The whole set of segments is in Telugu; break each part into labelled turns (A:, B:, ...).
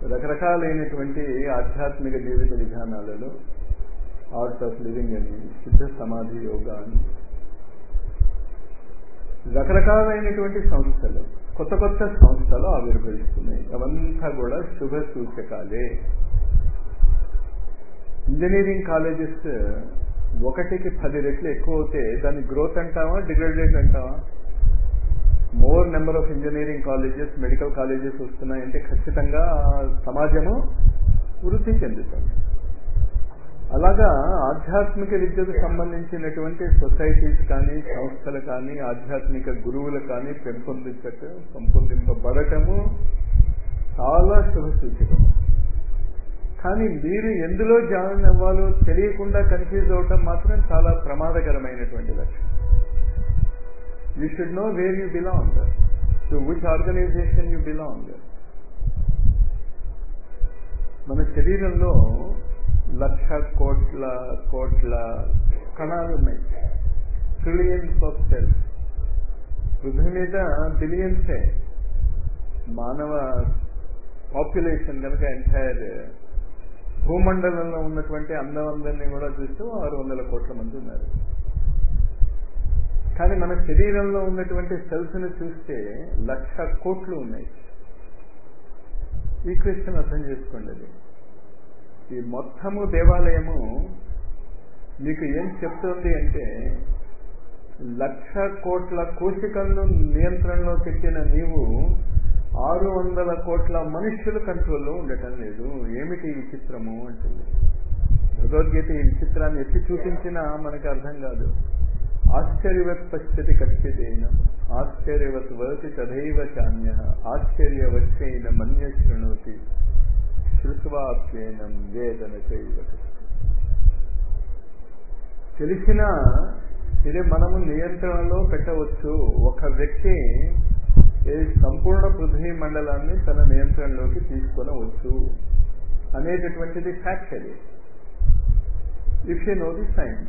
A: రకరకాలైనటువంటి ఆధ్యాత్మిక జీవిత విధానాలలో ఆర్ట్ ఆఫ్ లివింగ్ అని సిద్ధ సమాధి యోగా అని రకరకాలైనటువంటి సంస్థలు కొత్త కొత్త సంస్థలు ఆవిర్భవిస్తున్నాయి అవంతా కూడా శుభ సూచకాలే ఇంజనీరింగ్ కాలేజెస్ ఒకటికి పది రెట్లు ఎక్కువ అవుతే దాన్ని గ్రోత్ అంటావా డిగ్రేడేట్ అంటావా more number of engineering colleges medical colleges వస్తున్నాయంటే ఖచ్చితంగా సమాజము వృద్ధి చెందుతుంది అలాగా ఆధ్యాత్మిక విద్యకు సంబంధించినటువంటి సొసైటీస్ కానీ సంస్థలు కానీ ఆధ్యాత్మిక గురువులు కానీ పెంపొందించట పెంపొందింపబడటము చాలా శుభ సూచకము కానీ మీరు ఎందులో జాయిన్ అవ్వాలో తెలియకుండా కన్ఫ్యూజ్ అవటం మాత్రం చాలా ప్రమాదకరమైనటువంటి లక్ష్యం you should know where you belong to which organisation you belong మన శరీరంలో లక్ష కోట్ల కోట్ల కణాలు ఉన్నాయి ట్రిలియన్స్ ఆఫ్ సెల్స్ పృథ్వీ మీద బిలియన్సే మానవ పాపులేషన్ కనుక ఎంటైర్ భూమండలంలో ఉన్నటువంటి అందమందరినీ కూడా చూస్తూ ఆరు వందల కోట్ల మంది ఉన్నారు కానీ మన శరీరంలో ఉన్నటువంటి సెల్స్ ని చూస్తే లక్ష కోట్లు ఉన్నాయి ఈ క్వశ్చన్ అర్థం చేసుకోండి అది ఈ మొత్తము దేవాలయము మీకు ఏం చెప్తుంది అంటే లక్ష కోట్ల కోశికలను నియంత్రణలో పెట్టిన నీవు ఆరు వందల కోట్ల మనుష్యుల కంట్రోల్లో ఉండటం లేదు ఏమిటి ఈ విచిత్రము అంటుంది భగవద్గీత ఈ విచిత్రాన్ని ఎత్తి చూపించినా మనకు అర్థం కాదు ఆశ్చర్యవత్ పశ్యతి కశ్చితేన ఆశ్చర్యవత్ వదతి తథైవ చాన్య ఆశ్చర్యవచ్చైన మన్య శృణోతి శృత్వాప్యేనం వేదన చైవ తెలిసిన ఇది మనము నియంత్రణలో పెట్టవచ్చు ఒక వ్యక్తి ఈ సంపూర్ణ పృథ్వీ మండలాన్ని తన నియంత్రణలోకి తీసుకొనవచ్చు అనేటటువంటిది ఫ్యాక్ట్ అది if you know the science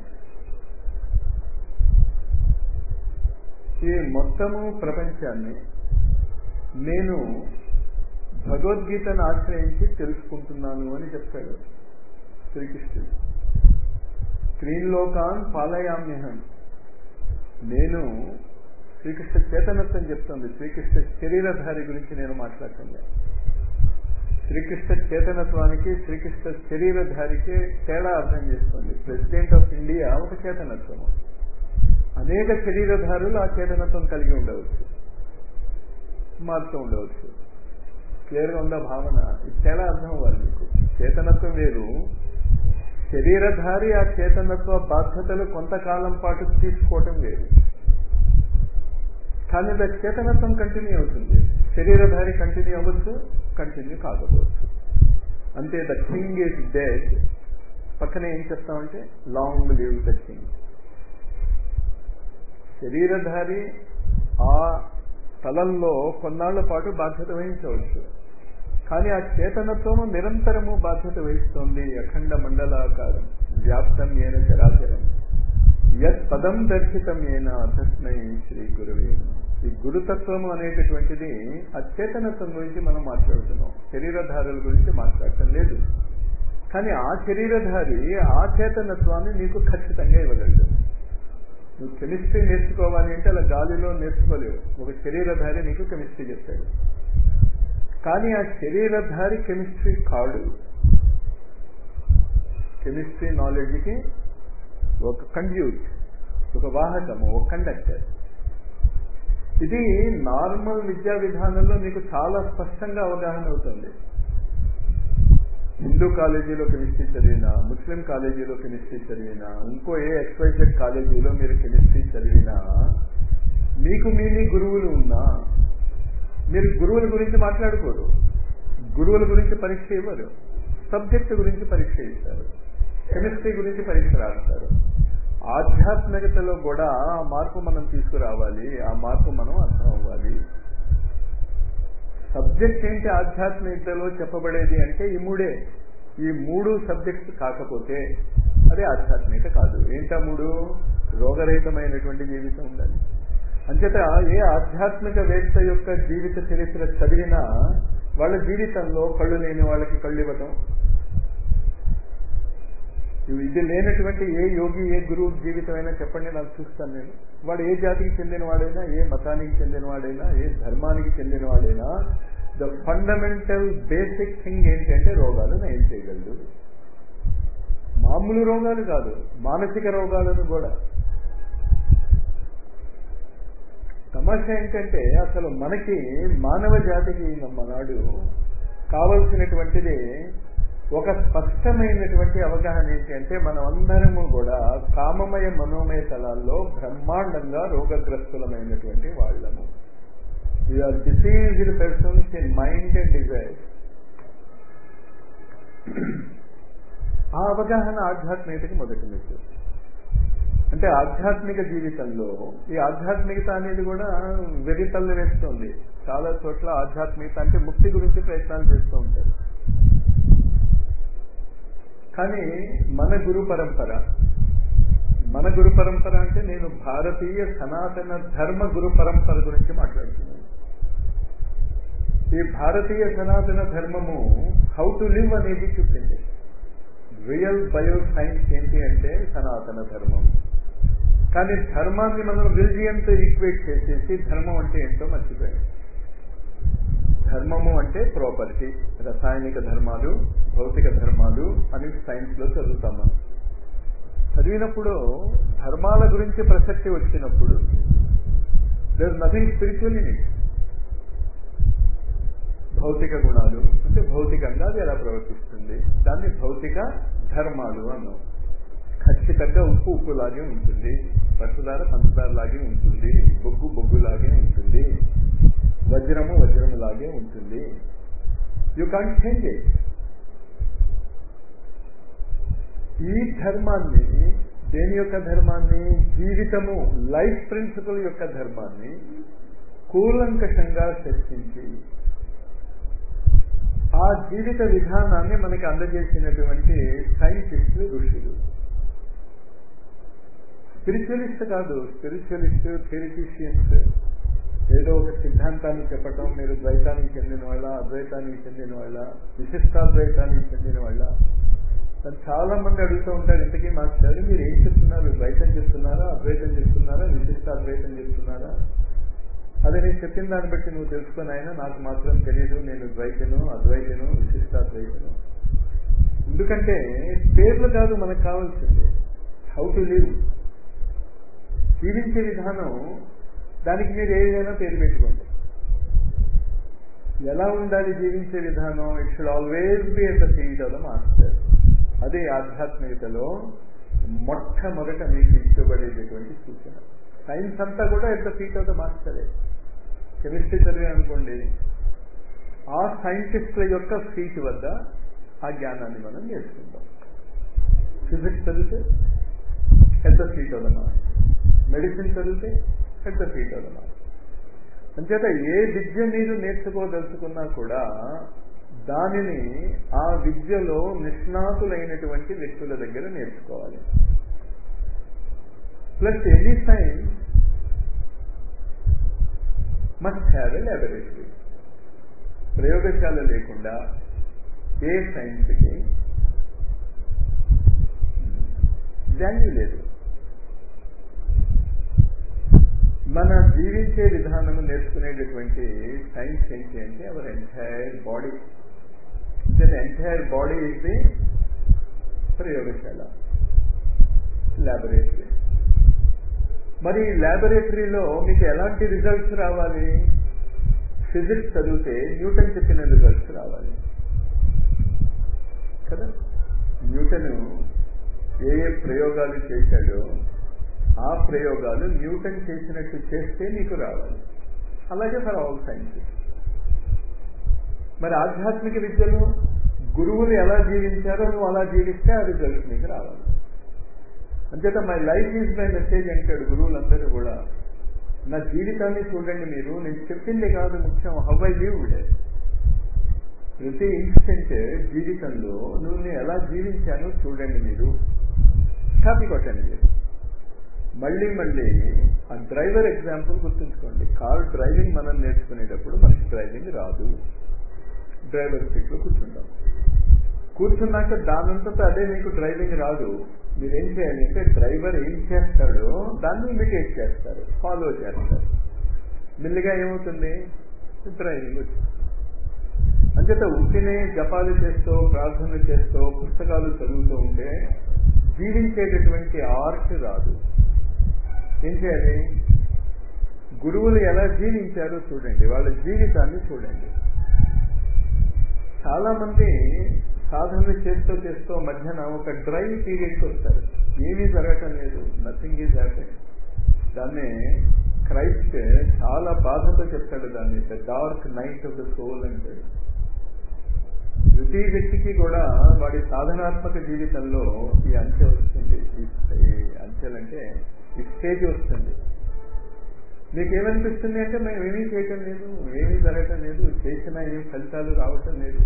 A: ఈ మొత్తము ప్రపంచాన్ని నేను భగవద్గీతను ఆశ్రయించి తెలుసుకుంటున్నాను అని చెప్తాడు శ్రీకృష్ణుడు త్రీలోకాన్ పాలయామ్యహం నేను శ్రీకృష్ణ చేతనత్వం చెప్తుంది శ్రీకృష్ణ శరీరధారి గురించి నేను మాట్లాడుతుంది శ్రీకృష్ణ చేతనత్వానికి శ్రీకృష్ణ శరీరధారికి తేడా అర్థం చేసుకోండి ప్రెసిడెంట్ ఆఫ్ ఇండియా ఒక చేతనత్వము అనేక శరీరధారులు ఆ చేతనత్వం కలిగి ఉండవచ్చు మారుతూ ఉండవచ్చు క్లియర్గా ఉందా భావన ఇది తేడా అర్థం అవ్వాలి మీకు చేతనత్వం వేరు శరీరధారి ఆ చేతనత్వ బాధ్యతలు కొంతకాలం పాటు తీసుకోవటం వేరు కానీ ద చేతనత్వం కంటిన్యూ అవుతుంది శరీరధారి కంటిన్యూ అవ్వచ్చు కంటిన్యూ కాకపోవచ్చు అంతే ద కింగ్ ఈజ్ డెడ్ పక్కనే ఏం చెప్తామంటే లాంగ్ లివ్ ద కింగ్ శరీరధారి ఆ స్థలంలో కొన్నాళ్ల పాటు బాధ్యత వహించవచ్చు కానీ ఆ చేతనత్వము నిరంతరము బాధ్యత వహిస్తోంది అఖండ మండలాకారం వ్యాప్తం ఏన చరాచరం యత్ పదం దర్శితం ఏన తస్మై శ్రీ గురువే ఈ గురుతత్వము అనేటటువంటిది ఆ చేతనత్వం గురించి మనం మాట్లాడుతున్నాం శరీరధారుల గురించి మాట్లాడటం లేదు కానీ ఆ శరీరధారి ఆ చేతనత్వాన్ని నీకు ఖచ్చితంగా ఇవ్వగలడు నువ్వు కెమిస్ట్రీ నేర్చుకోవాలి అంటే అలా గాలిలో నేర్చుకోలేవు ఒక శరీరధారి నీకు కెమిస్ట్రీ చెప్తాడు కానీ ఆ శరీరధారి కెమిస్ట్రీ కాడు కెమిస్ట్రీ నాలెడ్జ్కి ఒక కండ్యూట్ ఒక వాహకము ఒక కండక్టర్ ఇది నార్మల్ విద్యా విధానంలో మీకు చాలా స్పష్టంగా అవగాహన అవుతుంది హిందూ కాలేజీలో కెమిస్ట్రీ చదివినా ముస్లిం కాలేజీలో కెమిస్ట్రీ చదివినా ఇంకో ఏ ఎక్స్వైజెడ్ కాలేజీలో మీరు కెమిస్ట్రీ చదివినా మీకు మీ మీ గురువులు ఉన్నా మీరు గురువుల గురించి మాట్లాడుకోరు గురువుల గురించి పరీక్ష ఇవ్వరు సబ్జెక్ట్ గురించి పరీక్ష ఇస్తారు కెమిస్ట్రీ గురించి పరీక్ష రాస్తారు ఆధ్యాత్మికతలో కూడా ఆ మార్పు మనం తీసుకురావాలి ఆ మార్పు మనం అర్థం అవ్వాలి సబ్జెక్ట్ ఏంటి ఆధ్యాత్మికతలో చెప్పబడేది అంటే ఈ మూడే ఈ మూడు సబ్జెక్ట్స్ కాకపోతే అది ఆధ్యాత్మిక కాదు ఏంటా మూడు రోగరహితమైనటువంటి జీవితం ఉండాలి అంచేత ఏ ఆధ్యాత్మిక వేత్త యొక్క జీవిత చరిత్ర చదివినా వాళ్ళ జీవితంలో కళ్ళు లేని వాళ్ళకి కళ్ళు ఇవ్వటం ఇది లేనటువంటి ఏ యోగి ఏ గురువు జీవితం అయినా చెప్పండి నాకు చూస్తాను నేను వాడు ఏ జాతికి చెందిన వాడైనా ఏ మతానికి చెందిన వాడైనా ఏ ధర్మానికి చెందిన వాడైనా ద ఫండమెంటల్ బేసిక్ థింగ్ ఏంటంటే రోగాలు నయం చేయగలదు మామూలు రోగాలు కాదు మానసిక రోగాలను కూడా తమాషా ఏంటంటే అసలు మనకి మానవ జాతికి నమ్మనాడు కావలసినటువంటిది ఒక స్పష్టమైనటువంటి అవగాహన ఏంటి అంటే మనం అందరము కూడా కామమయ మనోమయ తలాల్లో బ్రహ్మాండంగా రోగగ్రస్తులమైనటువంటి వాళ్ళము are diseased persons in mind and desire ఆ అవగాహన ఆధ్యాత్మికతకి మొదటి మెట్టు అంటే ఆధ్యాత్మిక జీవితంలో ఈ ఆధ్యాత్మికత అనేది కూడా వెరితల్లి వేస్తుంది చాలా చోట్ల ఆధ్యాత్మికత అంటే ముక్తి గురించి ప్రయత్నాలు చేస్తూ ఉంటారు కానీ మన గురు పరంపర మన గురు పరంపర అంటే నేను భారతీయ సనాతన ధర్మ గురు పరంపర గురించి మాట్లాడుతున్నాను ఈ భారతీయ సనాతన ధర్మము హౌ టు లివ్ అనేది చెప్పింది రియల్ బయో సైన్స్ ఏంటి అంటే సనాతన ధర్మం కానీ ధర్మాన్ని మనం రిలిజియన్తో ఈక్వేట్ చేసేసి ధర్మం అంటే ఏంటో మర్చిపోయాం ధర్మము అంటే ప్రాపర్టీ రసాయనిక ధర్మాలు భౌతిక ధర్మాలు అని సైన్స్ లో చదువుతాం మనం చదివినప్పుడు ధర్మాల గురించి ప్రసక్తి వచ్చినప్పుడు there nothing spiritual in it భౌతిక గుణాలు అంటే భౌతికంగా అది ఎలా ప్రవర్తిస్తుంది దాన్ని భౌతిక ధర్మాలు అన్నాం ఖచ్చితంగా ఉప్పు ఉప్పు లాగే ఉంటుంది పంచదార పంచదార లాగే ఉంటుంది బొగ్గు బొగ్గు లాగే ఉంటుంది వజ్రము వజ్రము లాగే ఉంటుంది యు కాంట్ చేంజ్ ఇట్ ఈ ధర్మాన్ని దేని యొక్క ధర్మాన్ని జీవితము లైఫ్ ప్రిన్సిపల్ యొక్క ధర్మాన్ని కూలంకషంగా చర్చించి ఆ జీవిత విధానాన్ని మనకి అందజేసినటువంటి సైంటిస్టులు ఋషులు స్పిరిచువలిస్ట్ కాదు స్పిరిచువలిస్ట్ థెరిటిషియన్స్ ఏదో ఒక సిద్ధాంతాన్ని చెప్పటం మీరు ద్వైతానికి చెందిన వాళ్ళ అద్వైతానికి చెందిన వాళ్ళ విశిష్టాద్వైతానికి చెందిన వాళ్ళ చాలా మంది అడుగుతూ ఉంటారు ఇంతకీ మాస్టర్ మీరు ఏం చెప్తున్నారు ద్వైతం చెప్తున్నారా అద్వైతం చెప్తున్నారా విశిష్టాద్వైతం చెప్తున్నారా అదే నేను చెప్పిన దాన్ని బట్టి నువ్వు తెలుసుకొని ఆయన నాకు మాత్రం తెలియదు నేను ద్వైతను అద్వైతను విశిష్టాద్వైతను ఎందుకంటే పేర్లు కాదు మనకు కావాల్సింది హౌ టు లివ్ జీవించే విధానం దానికి మీరు ఏదైనా పేరు పెట్టుకోండి ఎలా ఉండాలి జీవించే విధానం it should always be at the feet of the master అదే ఆధ్యాత్మికతలో మొట్టమొదట మీకు ఇచ్చబడేటటువంటి సూచన సైన్స్ అంతా కూడా at the feet of the మాస్టరే కెమిస్ట్రీ చదివే అనుకోండి ఆ సైంటిస్టుల యొక్క ఫీట్ వద్ద ఆ జ్ఞానాన్ని మనం నేర్చుకుంటాం ఫిజిక్స్ చదివితే at the feet of the master medicine చదివితే at the feet of the master అంచేత ఏ విద్య మీరు నేర్చుకోదలుచుకున్నా కూడా దానిని ఆ విద్యలో నిష్ణాతులైనటువంటి వ్యక్తుల దగ్గర నేర్చుకోవాలి plus any science must have a laboratory ప్రయోగశాల లేకుండా ఏ సైన్స్కి వాల్యూ లేదు మన జీవించే విధానము నేర్చుకునేటటువంటి సైన్స్ ఏంటి అంటే our entire body entire body is the ప్రయోగశాల ల్యాబొరేటరీ మరి ల్యాబొరేటరీలో మీకు ఎలాంటి రిజల్ట్స్ రావాలి ఫిజిక్స్ చదివితే న్యూటన్ చెప్పిన రిజల్ట్స్ రావాలి కదా న్యూటన్ ఏ ఏ ప్రయోగాలు చేశాడో ఆ ప్రయోగాలు న్యూటన్ చేసినట్టు చేస్తే నీకు రావాలి అలాగే ఫర్ ఆల్ సైన్సెస్ మరి ఆధ్యాత్మిక విద్యలో గురువులు ఎలా జీవించారో నువ్వు అలా జీవిస్తే ఆ రిజల్ట్స్ నీకు రావాలి అంచేత my life is my message అంటాడు గురువులందరూ కూడా నా జీవితాన్ని చూడండి మీరు నేను చెప్పింది కాదు ముఖ్యం హౌ ఐ లివ్డ్ ప్రతి ఇన్స్టెంట్ జీవితంలో నువ్వు నేను ఎలా జీవించానో చూడండి మీరు కాపీ కొట్టండి మీరు మళ్ళీ మళ్ళీ ఆ డ్రైవర్ ఎగ్జాంపుల్ గుర్తుంచుకోండి కార్ డ్రైవింగ్ మనం నేర్చుకునేటప్పుడు మనకి డ్రైవింగ్ రాదు డ్రైవర్ సీట్లో కూర్చుంటాం కూర్చున్నాక దానంతట అదే మీకు డ్రైవింగ్ రాదు మీరేం చేయాలి అంటే డ్రైవర్ ఏం చేస్తాడో దాన్ని ఇమిటేట్ చేస్తారు ఫాలో చేస్తారు మెల్లిగా ఏమవుతుంది డ్రైవింగ్ వచ్చింది అంచేత ఉట్టినే జపాలు చేస్తూ ప్రార్థనలు చేస్తూ పుస్తకాలు చదువుతూ ఉంటే జీవించేటటువంటి ఆర్ట్ రాదు ఏం చేయాలి గురువులు ఎలా జీవించారో చూడండి వాళ్ళ జీవితాన్ని చూడండి చాలా మంది సాధనలు చేస్తూ చేస్తూ మధ్యన ఒక డ్రై పీరియడ్కి వస్తారు ఏమీ జరగటం లేదు నథింగ్ ఈజ్ హ్యాపెన్ దాన్నే క్రైస్ట్ చాలా బాధతో చెప్తాడు దాన్ని the dark night of the soul అంటాడు ప్రతి వ్యక్తికి కూడా వాడి సాధనాత్మక జీవితంలో ఈ అంచె వస్తుంది ఈ అంచెలంటే ఈ స్టేజ్ వస్తుంది మీకేమనిపిస్తుంది అంటే మేము ఏమీ చేయటం లేదు ఏమీ జరగటం లేదు చేసిన ఏమి ఫలితాలు రావటం లేదు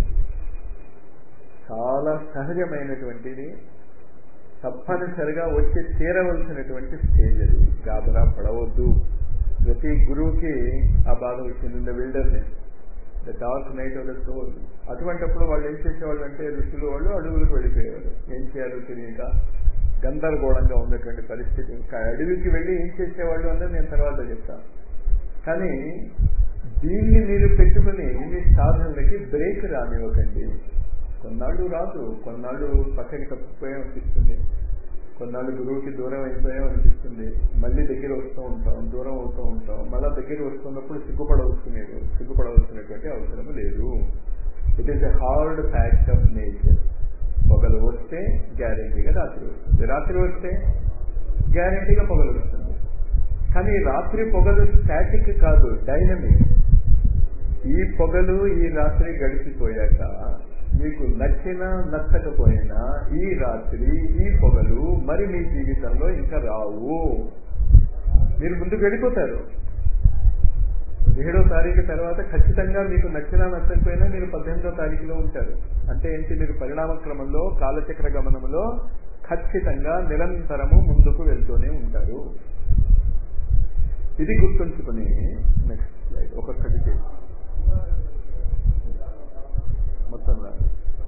A: చాలా సహజమైనటువంటిది తప్పనిసరిగా వచ్చి తీరవలసినటువంటి స్టేజ్ అది గాబరా పడవద్దు ప్రతి గురువుకి ఆ బాధ వచ్చింది the wilderness the dark night of the soul అటువంటిప్పుడు వాళ్ళు ఏం చేసేవాళ్ళు అంటే ఋషులు వాళ్ళు అడవులకు వెళ్ళిపోయేవారు ఏం చేయాలో తెలియక గందరగోళంగా ఉన్నటువంటి పరిస్థితి ఇంకా అడవికి వెళ్ళి ఏం చేసేవాళ్ళు అన్నది నేను తర్వాత చెప్తాను కానీ దీన్ని మీరు పెట్టుకుని మీ సాధనలకి బ్రేక్ రానివ్వకండి కొన్నాళ్ళు రాదు కొన్నాళ్ళు పక్కకి తప్పిపోయే అనిపిస్తుంది కొన్నాళ్ళు గురువుకి దూరం అయిపోయాం అనిపిస్తుంది మళ్ళీ దగ్గర వస్తూ ఉంటాం దూరం అవుతూ ఉంటాం మళ్ళీ దగ్గర వస్తున్నప్పుడు సిగ్గుపడవచ్చు మీరు సిగ్గుపడవలసినటువంటి అవసరం లేదు it is a hard fact of nature పొగలు వస్తే గ్యారంటీగా రాత్రి వస్తుంది రాత్రి వస్తే గ్యారంటీగా పొగలు వస్తుంది కానీ రాత్రి పొగలు స్టాటిక్ కాదు డైనమిక్ ఈ పొగలు ఈ రాత్రి గడిచిపోయాక మీకు నచ్చినా నచ్చకపోయినా ఈ రాత్రి ఈ పొగలు మరి మీ జీవితంలో ఇంకా రావు మీరు ముందుకు వెళ్ళిపోతారు ఏడో తారీఖు తర్వాత ఖచ్చితంగా మీకు నచ్చినా నచ్చకపోయినా మీరు పద్దెనిమిదో తారీఖులో ఉంటారు అంటే ఏంటి మీరు పరిణామ క్రమంలో కాలచక్ర గమనంలో ఖచ్చితంగా నిరంతరము ముందుకు వెళ్తూనే ఉంటారు ఇది గుర్తుంచుకుని నెక్స్ట్ స్లైడ్ ఒక్కొక్కటి మొత్తం రాదు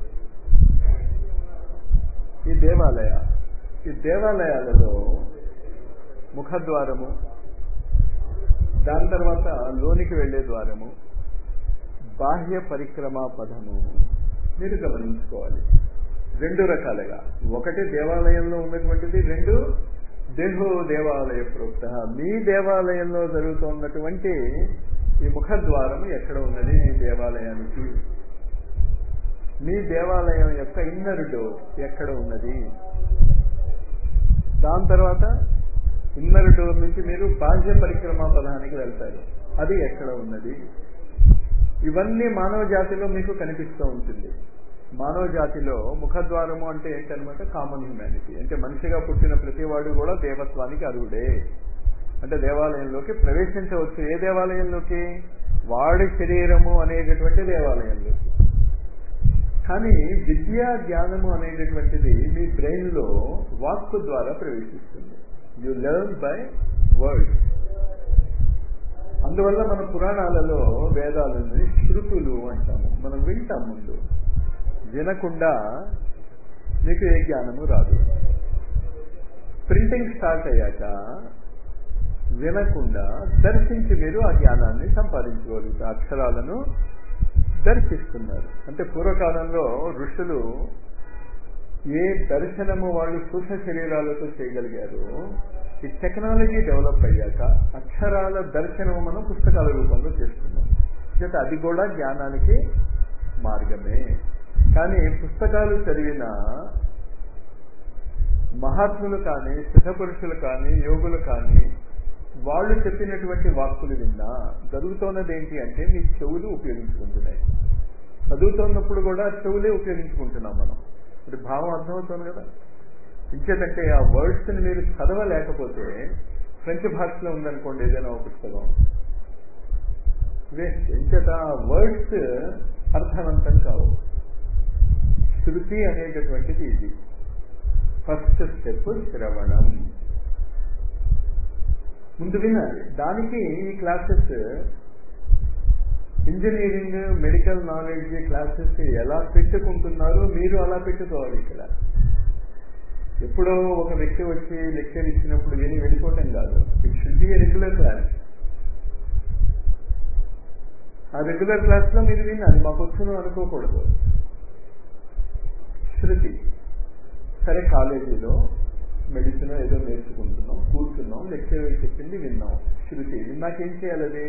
A: ఈ దేవాలయ ఈ దేవాలయాలలో ముఖద్వారము దాని తర్వాత లోనికి వెళ్లే ద్వారము బాహ్య పరిక్రమా పదము మీరు గమనించుకోవాలి రెండు రకాలుగా ఒకటి దేవాలయంలో ఉన్నటువంటిది రెండు దేహో దేవాలయ ప్రోక్త మీ దేవాలయంలో జరుగుతున్నటువంటి ఈ ముఖద్వారము ఎక్కడ ఉన్నది మీ దేవాలయానికి మీ దేవాలయం యొక్క ఇన్నర్ డోర్ ఎక్కడ ఉన్నది దాని తర్వాత ఇన్నర్ డోర్ నుంచి మీరు బాహ్య పరిక్రమా పదానికి వెళ్తారు అది ఎక్కడ ఉన్నది ఇవన్నీ మానవ జాతిలో మీకు కనిపిస్తూ ఉంటుంది మానవ జాతిలో ముఖద్వారము అంటే ఏంటనమాట కామన్ హ్యుమానిటీ అంటే మనిషిగా పుట్టిన ప్రతివాడు కూడా దేవత్వానికి అర్హుడే అంటే దేవాలయంలోకి ప్రవేశించవచ్చు ఏ దేవాలయంలోకి వాడి శరీరము అనేటటువంటి దేవాలయంలోకి కానీ విద్యా జ్ఞానము అనేటటువంటిది మీ బ్రెయిన్ లో వాక్కు ద్వారా ప్రవేశిస్తుంది యు లెర్న్ బై వర్డ్ అందువల్ల మన పురాణాలలో వేదాలని శృతులు అంటాము మనం వింటాం ముందు వినకుండా మీకు ఏ జ్ఞానము రాదు ప్రింటింగ్ స్టార్ట్ అయ్యాక వినకుండా దర్శించి మీరు ఆ జ్ఞానాన్ని సంపాదించుకోగలుగుతారు అక్షరాలను దర్శిస్తున్నారు అంటే పూర్వకాలంలో ఋషులు ఏ దర్శనము వాళ్ళు సూక్ష్మ శరీరాలతో చేయగలిగారు ఈ టెక్నాలజీ డెవలప్ అయ్యాక అక్షరాల దర్శనము మనం పుస్తకాల రూపంలో చేస్తున్నాం చేత అది కూడా జ్ఞానానికి మార్గమే కానీ పుస్తకాలు చదివిన మహాత్ములు కానీ సిద్ధపురుషులు కానీ యోగులు కానీ వాళ్ళు చెప్పినటువంటి వాక్కులు విన్నా జరుగుతున్నది ఏంటి అంటే మీ చెవులు ఉపయోగించుకుంటున్నాయి చదువుతున్నప్పుడు కూడా చెవులే ఉపయోగించుకుంటున్నాం మనం ఇప్పుడు భావం అర్థమవుతుంది కదా ఇంకేదంటే ఆ వర్డ్స్ ని మీరు చదవలేకపోతే ఫ్రెంచ్ భాషలో ఉందనుకోండి ఏదైనా ఒక పుస్తకం వేస్ట్ ఇంచేత వర్డ్స్ అర్థవంతం కావు శృతి అనేటటువంటిది ఇది ఫస్ట్ స్టెప్ శ్రవణం ముందు వినాలి దానికి ఈ classes engineering medical knowledge classes ఎలా పెట్టుకుంటున్నారో మీరు అలా పెట్టుకోవాలి ఇక్కడ ఎప్పుడో ఒక వ్యక్తి వచ్చి లెక్చర్ ఇచ్చినప్పుడు విని వెళ్ళిపోవటం కాదు it should be regular class ఆ రెగ్యులర్ క్లాస్లో మీరు వినాలి మాకు వచ్చును అనుకోకూడదు శృతి సరే కాలేజీలో మెడిసిన్ ఏదో నేర్చుకుంటున్నాం కూర్చున్నాం లెక్చర్ చెప్పింది విన్నాం శృతి విన్నాకేం చేయాలి అది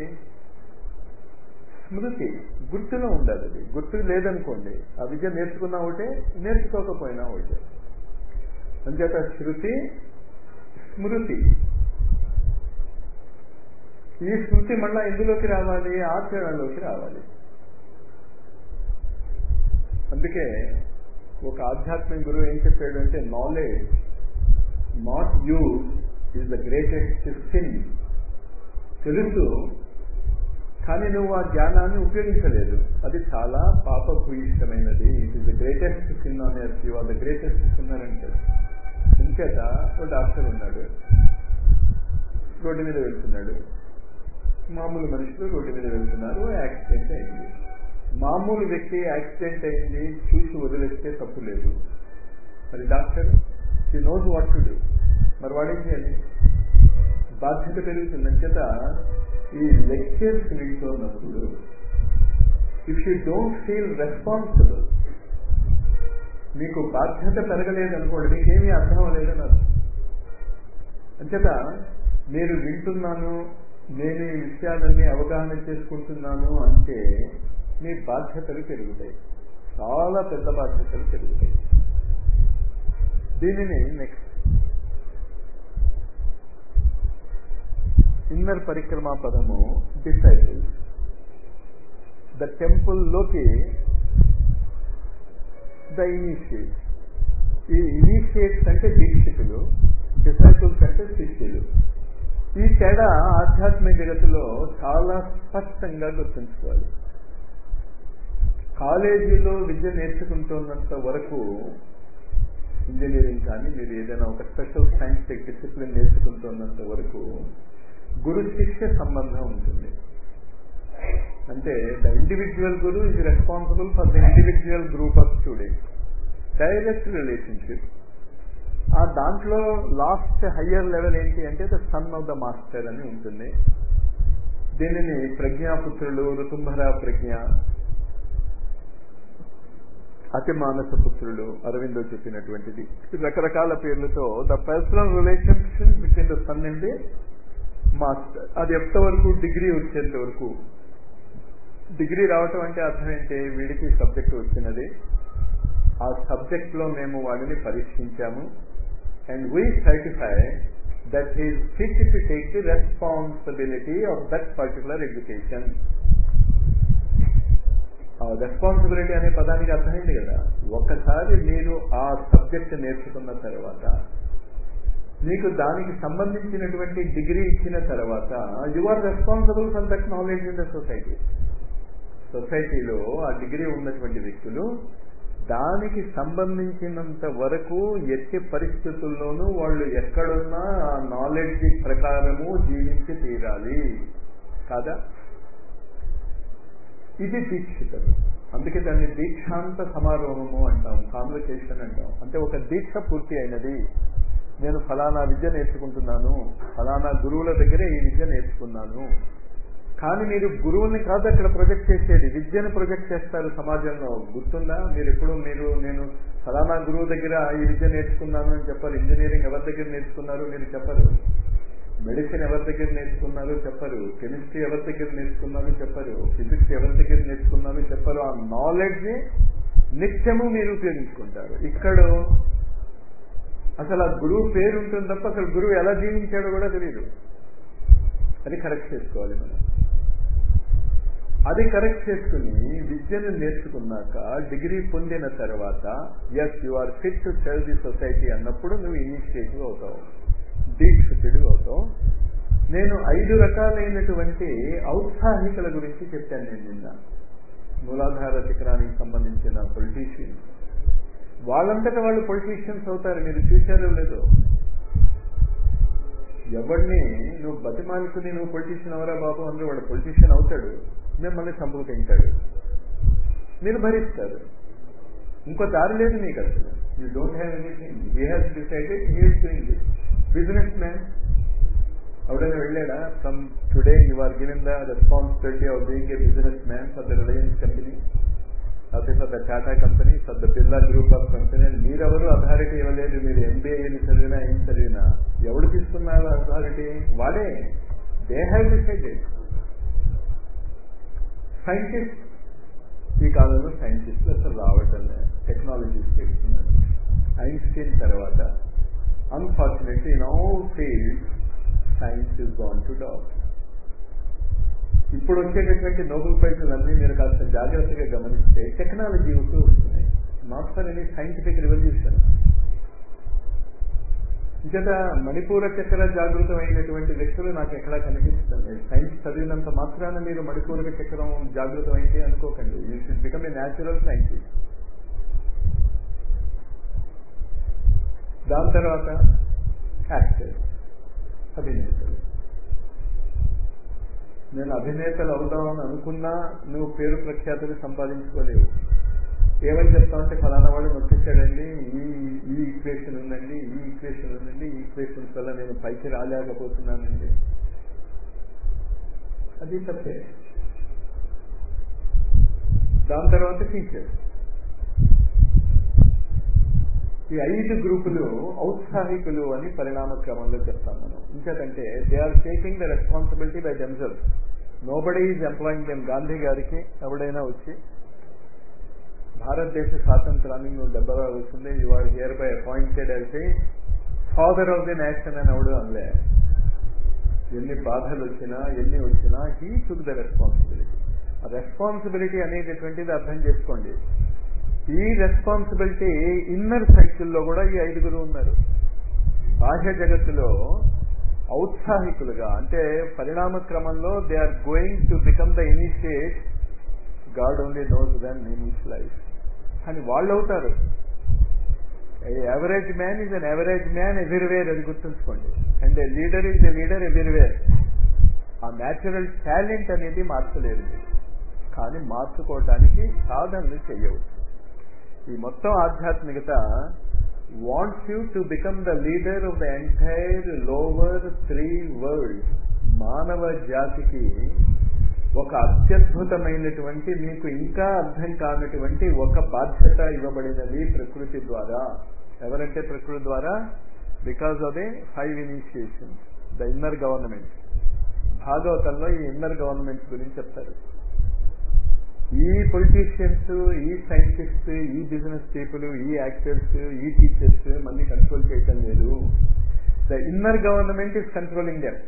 A: స్మృతి గుర్తులో ఉండాలి అది గుర్తు లేదనుకోండి ఆ విద్య నేర్చుకున్నా ఒకటే నేర్చుకోకపోయినా ఒకటే అంచేత శృతి స్మృతి ఈ స్మృతి మళ్ళా ఎందులోకి రావాలి ఆచరణలోకి రావాలి అందుకే ఒక ఆధ్యాత్మిక గురువు ఏం చెప్పాడు అంటే knowledge not use is the greatest sin తెలుసు కానీ నువ్వు ఆ జ్ఞానాన్ని ఉపయోగించలేదు అది చాలా పాపభూయిష్టమైనది it is the greatest sin on earth you are the greatest sin అని అంటారు ఇంకేత ఓ డాక్టర్ ఉన్నాడు రోడ్డు మీద వెళ్తున్నాడు మామూలు మనుషులు రోడ్డు మీద వెళ్తున్నారు యాక్సిడెంట్ అయింది మామూలు వ్యక్తి యాక్సిడెంట్ అయింది చూసి వదిలేస్తే తప్పు లేదు మరి డాక్టర్ ఈ నోస్ వాట్ టు డూ మరి వాడేం చేయాలి బాధ్యత పెరుగుతుంది అంచేత ఈ లెక్చర్స్ వింటున్నప్పుడు if you don't feel responsible మీకు బాధ్యత పెరగలేదు అనుకోండి మీకేమీ అర్థం అవ్వలేదు నాకు అంచేత మీరు వింటున్నాను నేను ఈ విషయాలన్నీ అవగాహన చేసుకుంటున్నాను అంటే మీ బాధ్యతలు పెరుగుతాయి చాలా పెద్ద బాధ్యతలు పెరుగుతాయి దీనిని నెక్స్ట్ ఇన్నర్ పరిక్రమా పదము డిసైపుల్స్ ద టెంపుల్లోకి ద ఇనిషియేట్స్ ఈ ఇనిషియేట్స్ అంటే దీక్షితులు డిసైపుల్స్ అంటే శిష్యులు ఈ తేడా ఆధ్యాత్మిక జగత్తులో చాలా స్పష్టంగా గుర్తుంచుకోవాలి కాలేజీలో విద్య నేర్చుకుంటున్నంత వరకు ఇంజనీరింగ్ కానీ మీరు ఏదైనా ఒక స్పెషల్ సైంటిఫిక్ డిసిప్లిన్ నేర్చుకుంటున్నంత వరకు గురు శిష్య సంబంధం ఉంటుంది అంటే the individual guru is responsible for the individual group of students direct relationship ఆ దాంట్లో లాస్ట్ హయ్యర్ లెవెల్ ఏంటి అంటే the son of the master అని ఉంటుంది దీనిని ప్రజ్ఞాపుత్రులు ఋతుంభర ప్రజ్ఞ అతి మానస పుత్రులు అరవిందో చెప్పినటువంటిది రకరకాల పేర్లతో the personal relationship between the son and the master అది ఎంత వరకు డిగ్రీ వచ్చేంత వరకు డిగ్రీ రావటం అంటే అర్థం ఏంటి వీడికి సబ్జెక్ట్ వచ్చినది ఆ సబ్జెక్ట్ లో మేము వాడిని పరీక్షించాము and we certify that is fit to take the responsibility of that particular education responsibility అనే పదానికి అర్థమైంది కదా ఒక్కసారి మీరు ఆ సబ్జెక్ట్ నేర్చుకున్న తర్వాత మీకు దానికి సంబంధించినటువంటి డిగ్రీ ఇచ్చిన తర్వాత you are responsible for that knowledge in the society సొసైటీలో ఆ డిగ్రీ ఉన్నటువంటి వ్యక్తులు దానికి సంబంధించినంత వరకు ఎట్టి పరిస్థితుల్లోనూ వాళ్ళు ఎక్కడున్నా ఆ నాలెడ్జ్ ప్రకారము జీవించి తీరాలి కాదా ఇది దీక్షితలు అందుకే దాన్ని దీక్షాంత సమారోహము అంటాం కాన్వకేషన్ అంటాం అంటే ఒక దీక్ష పూర్తి అయినది నేను ఫలానా విద్య నేర్చుకుంటున్నాను ఫలానా గురువుల దగ్గరే ఈ విద్య నేర్చుకున్నాను కానీ మీరు గురువుని కాదు అక్కడ ప్రొజెక్ట్ చేసేది విద్యను ప్రొజెక్ట్ చేస్తారు సమాజంలో గుర్తుందా మీరు ఎప్పుడు మీరు నేను ఫలానా గురువు దగ్గర ఈ విద్య నేర్చుకున్నాను అని చెప్పారు ఇంజనీరింగ్ ఎవరి దగ్గర నేర్చుకున్నారు మీరు చెప్పరు మెడిసిన్ ఎవరి దగ్గర నేర్చుకున్నారు చెప్పరు కెమిస్ట్రీ ఎవరి దగ్గర నేర్చుకున్నారు చెప్పరు ఫిజిక్స్ ఎవరి దగ్గర నేర్చుకున్నారు చెప్పరు ఆ నాలెడ్జ్ ని నిత్యము మీరు ఉపయోగించుకుంటారు ఇక్కడ అసలు ఆ గురువు పేరు ఉంటుంది తప్ప అసలు గురువు ఎలా జీవించాడో కూడా తెలియదు అది కరెక్ట్ చేసుకోవాలి మనం అది కరెక్ట్ చేసుకుని విద్యను నేర్చుకున్నాక డిగ్రీ పొందిన తర్వాత yes you are fit to serve the society అన్నప్పుడు నువ్వు ఇనిషియేటివ్ అవుతావు దీక్షితుడు అవుతావు నేను ఐదు రకాలైనటువంటి ఔత్సాహికల గురించి చెప్పాను నేను నిన్న మూలాధార చక్రానికి సంబంధించిన పొలిటీషియన్స్ వాళ్ళంతటా వాళ్ళు పొలిటీషియన్స్ అవుతారు మీరు చూశారో లేదో ఎవరిని నువ్వు బతిమాలుకుని నువ్వు పొలిటీషియన్ అవరా బాబు అంటే వాడు పొలిటీషియన్ అవుతాడు మిమ్మల్ని చంపుకు తింటాడు మీరు భరిస్తారు ఇంకో దారి లేదు మీకు అసలు you don't have anything he has decided he is doing this business man ఎవడైనా వెళ్ళాడా from today you are given the responsibility of being a business man for the Reliance company లేకపోతే for the Tata company for the Birla group of company మీరెవరు అథారిటీ ఇవ్వలేదు మీరు ఎంబీఏని చదివినా ఏం చదివినా ఎవడు తీసుకున్నారు అథారిటీ వాడే దే హ్యావ్ డిసైడెడ్ సైంటిస్ట్ ఈ కాలంలో సైంటిస్టులు అసలు రావటం లేదు టెక్నాలజీస్ పెడుతున్నారు ఐన్స్టీన్ తర్వాత unfortunately in all fields science is gone to dog ఇప్పుడు వచ్చేటటువంటి నోబెల్ ప్రైజులన్నీ మీరు కాస్త జాగ్రత్తగా గమనిస్తే టెక్నాలజీ వస్తూ వస్తున్నాయి not for any scientific revolution ఇంచేత మణిపూర చక్ర జాగృతం అయినటువంటి వ్యక్తులు నాకు ఎక్కడా కనిపిస్తుంది సైన్స్ చదివినంత మాత్రాన మీరు మణిపూరక చక్రం జాగృతం అయింది అనుకోకండి you should become a natural scientist దాని తర్వాత యాక్టర్స్ అభినేతలు నేను అభినేతలు అవుదామని అనుకున్నా నువ్వు పేరు ప్రఖ్యాతులు సంపాదించుకోలేవు ఏమని చెప్తామంటే ఫలానా వాడు నొక్కించాడండి ఈ ఈ ఈక్వేషన్ ఉందండి ఈ ఈక్వేషన్ ఉందండి ఈ ఈక్వేషన్స్ వల్ల నేను పైకి రాలేకపోతున్నానండి అది తప్పే దాని తర్వాత టీచర్ ఈ ఐదు గ్రూపులు ఔత్సాహికులు అని పరిణామ క్రమంలో చెప్తాం మనం ఇంకేదంటే they are taking the responsibility by themselves nobody is employing them Gandhi గారికి ఎవడైనా వచ్చి భారతదేశ స్వాతంత్రాన్ని నువ్వు డెబ్బై వస్తుంది you are here by appointed అయితే ఫాదర్ ఆఫ్ ది నేషన్ అని ఎవడు అనలే ఎన్ని బాధలు వచ్చినా ఎన్ని వచ్చినా హీ టుక్ ద రెస్పాన్సిబిలిటీ ఆ రెస్పాన్సిబిలిటీ అనేటటువంటిది అర్థం చేసుకోండి ఈ రెస్పాన్సిబిలిటీ ఇన్నర్ సైకిల్లో కూడా ఈ ఐదుగురు ఉన్నారు బాహ్య జగత్తులో ఔత్సాహికులుగా అంటే పరిణామ క్రమంలో they are going to become the initiate God only knows then in his life అని వాళ్ళు అవుతారు average man is an average man everywhere అది గుర్తుంచుకోండి and a leader is a leader everywhere ఆ న్యాచురల్ టాలెంట్ అనేది మార్చలేరు కానీ మార్చుకోవటానికి సాధనలు చేయవచ్చు ఈ మొత్తం ఆధ్యాత్మికత wants you to become the leader of the entire lower three world మానవ జాతికి ఒక అత్యద్భుతమైనటువంటి మీకు ఇంకా అర్థం కానటువంటి ఒక బాధ్యత ఇవ్వబడినది ప్రకృతి ద్వారా ఎవరంటే ప్రకృతి ద్వారా because of the five initiation the inner government భాగవతంలో ఈ ఇన్నర్ గవర్నమెంట్ గురించి చెప్తారు ఈ పొలిటీషియన్స్ ఈ సైంటిస్ట్ ఈ బిజినెస్ పీపుల్ ఈ యాక్టర్స్ ఈ టీచర్స్ మళ్ళీ కంట్రోల్ చేయటం లేదు the inner government is controlling them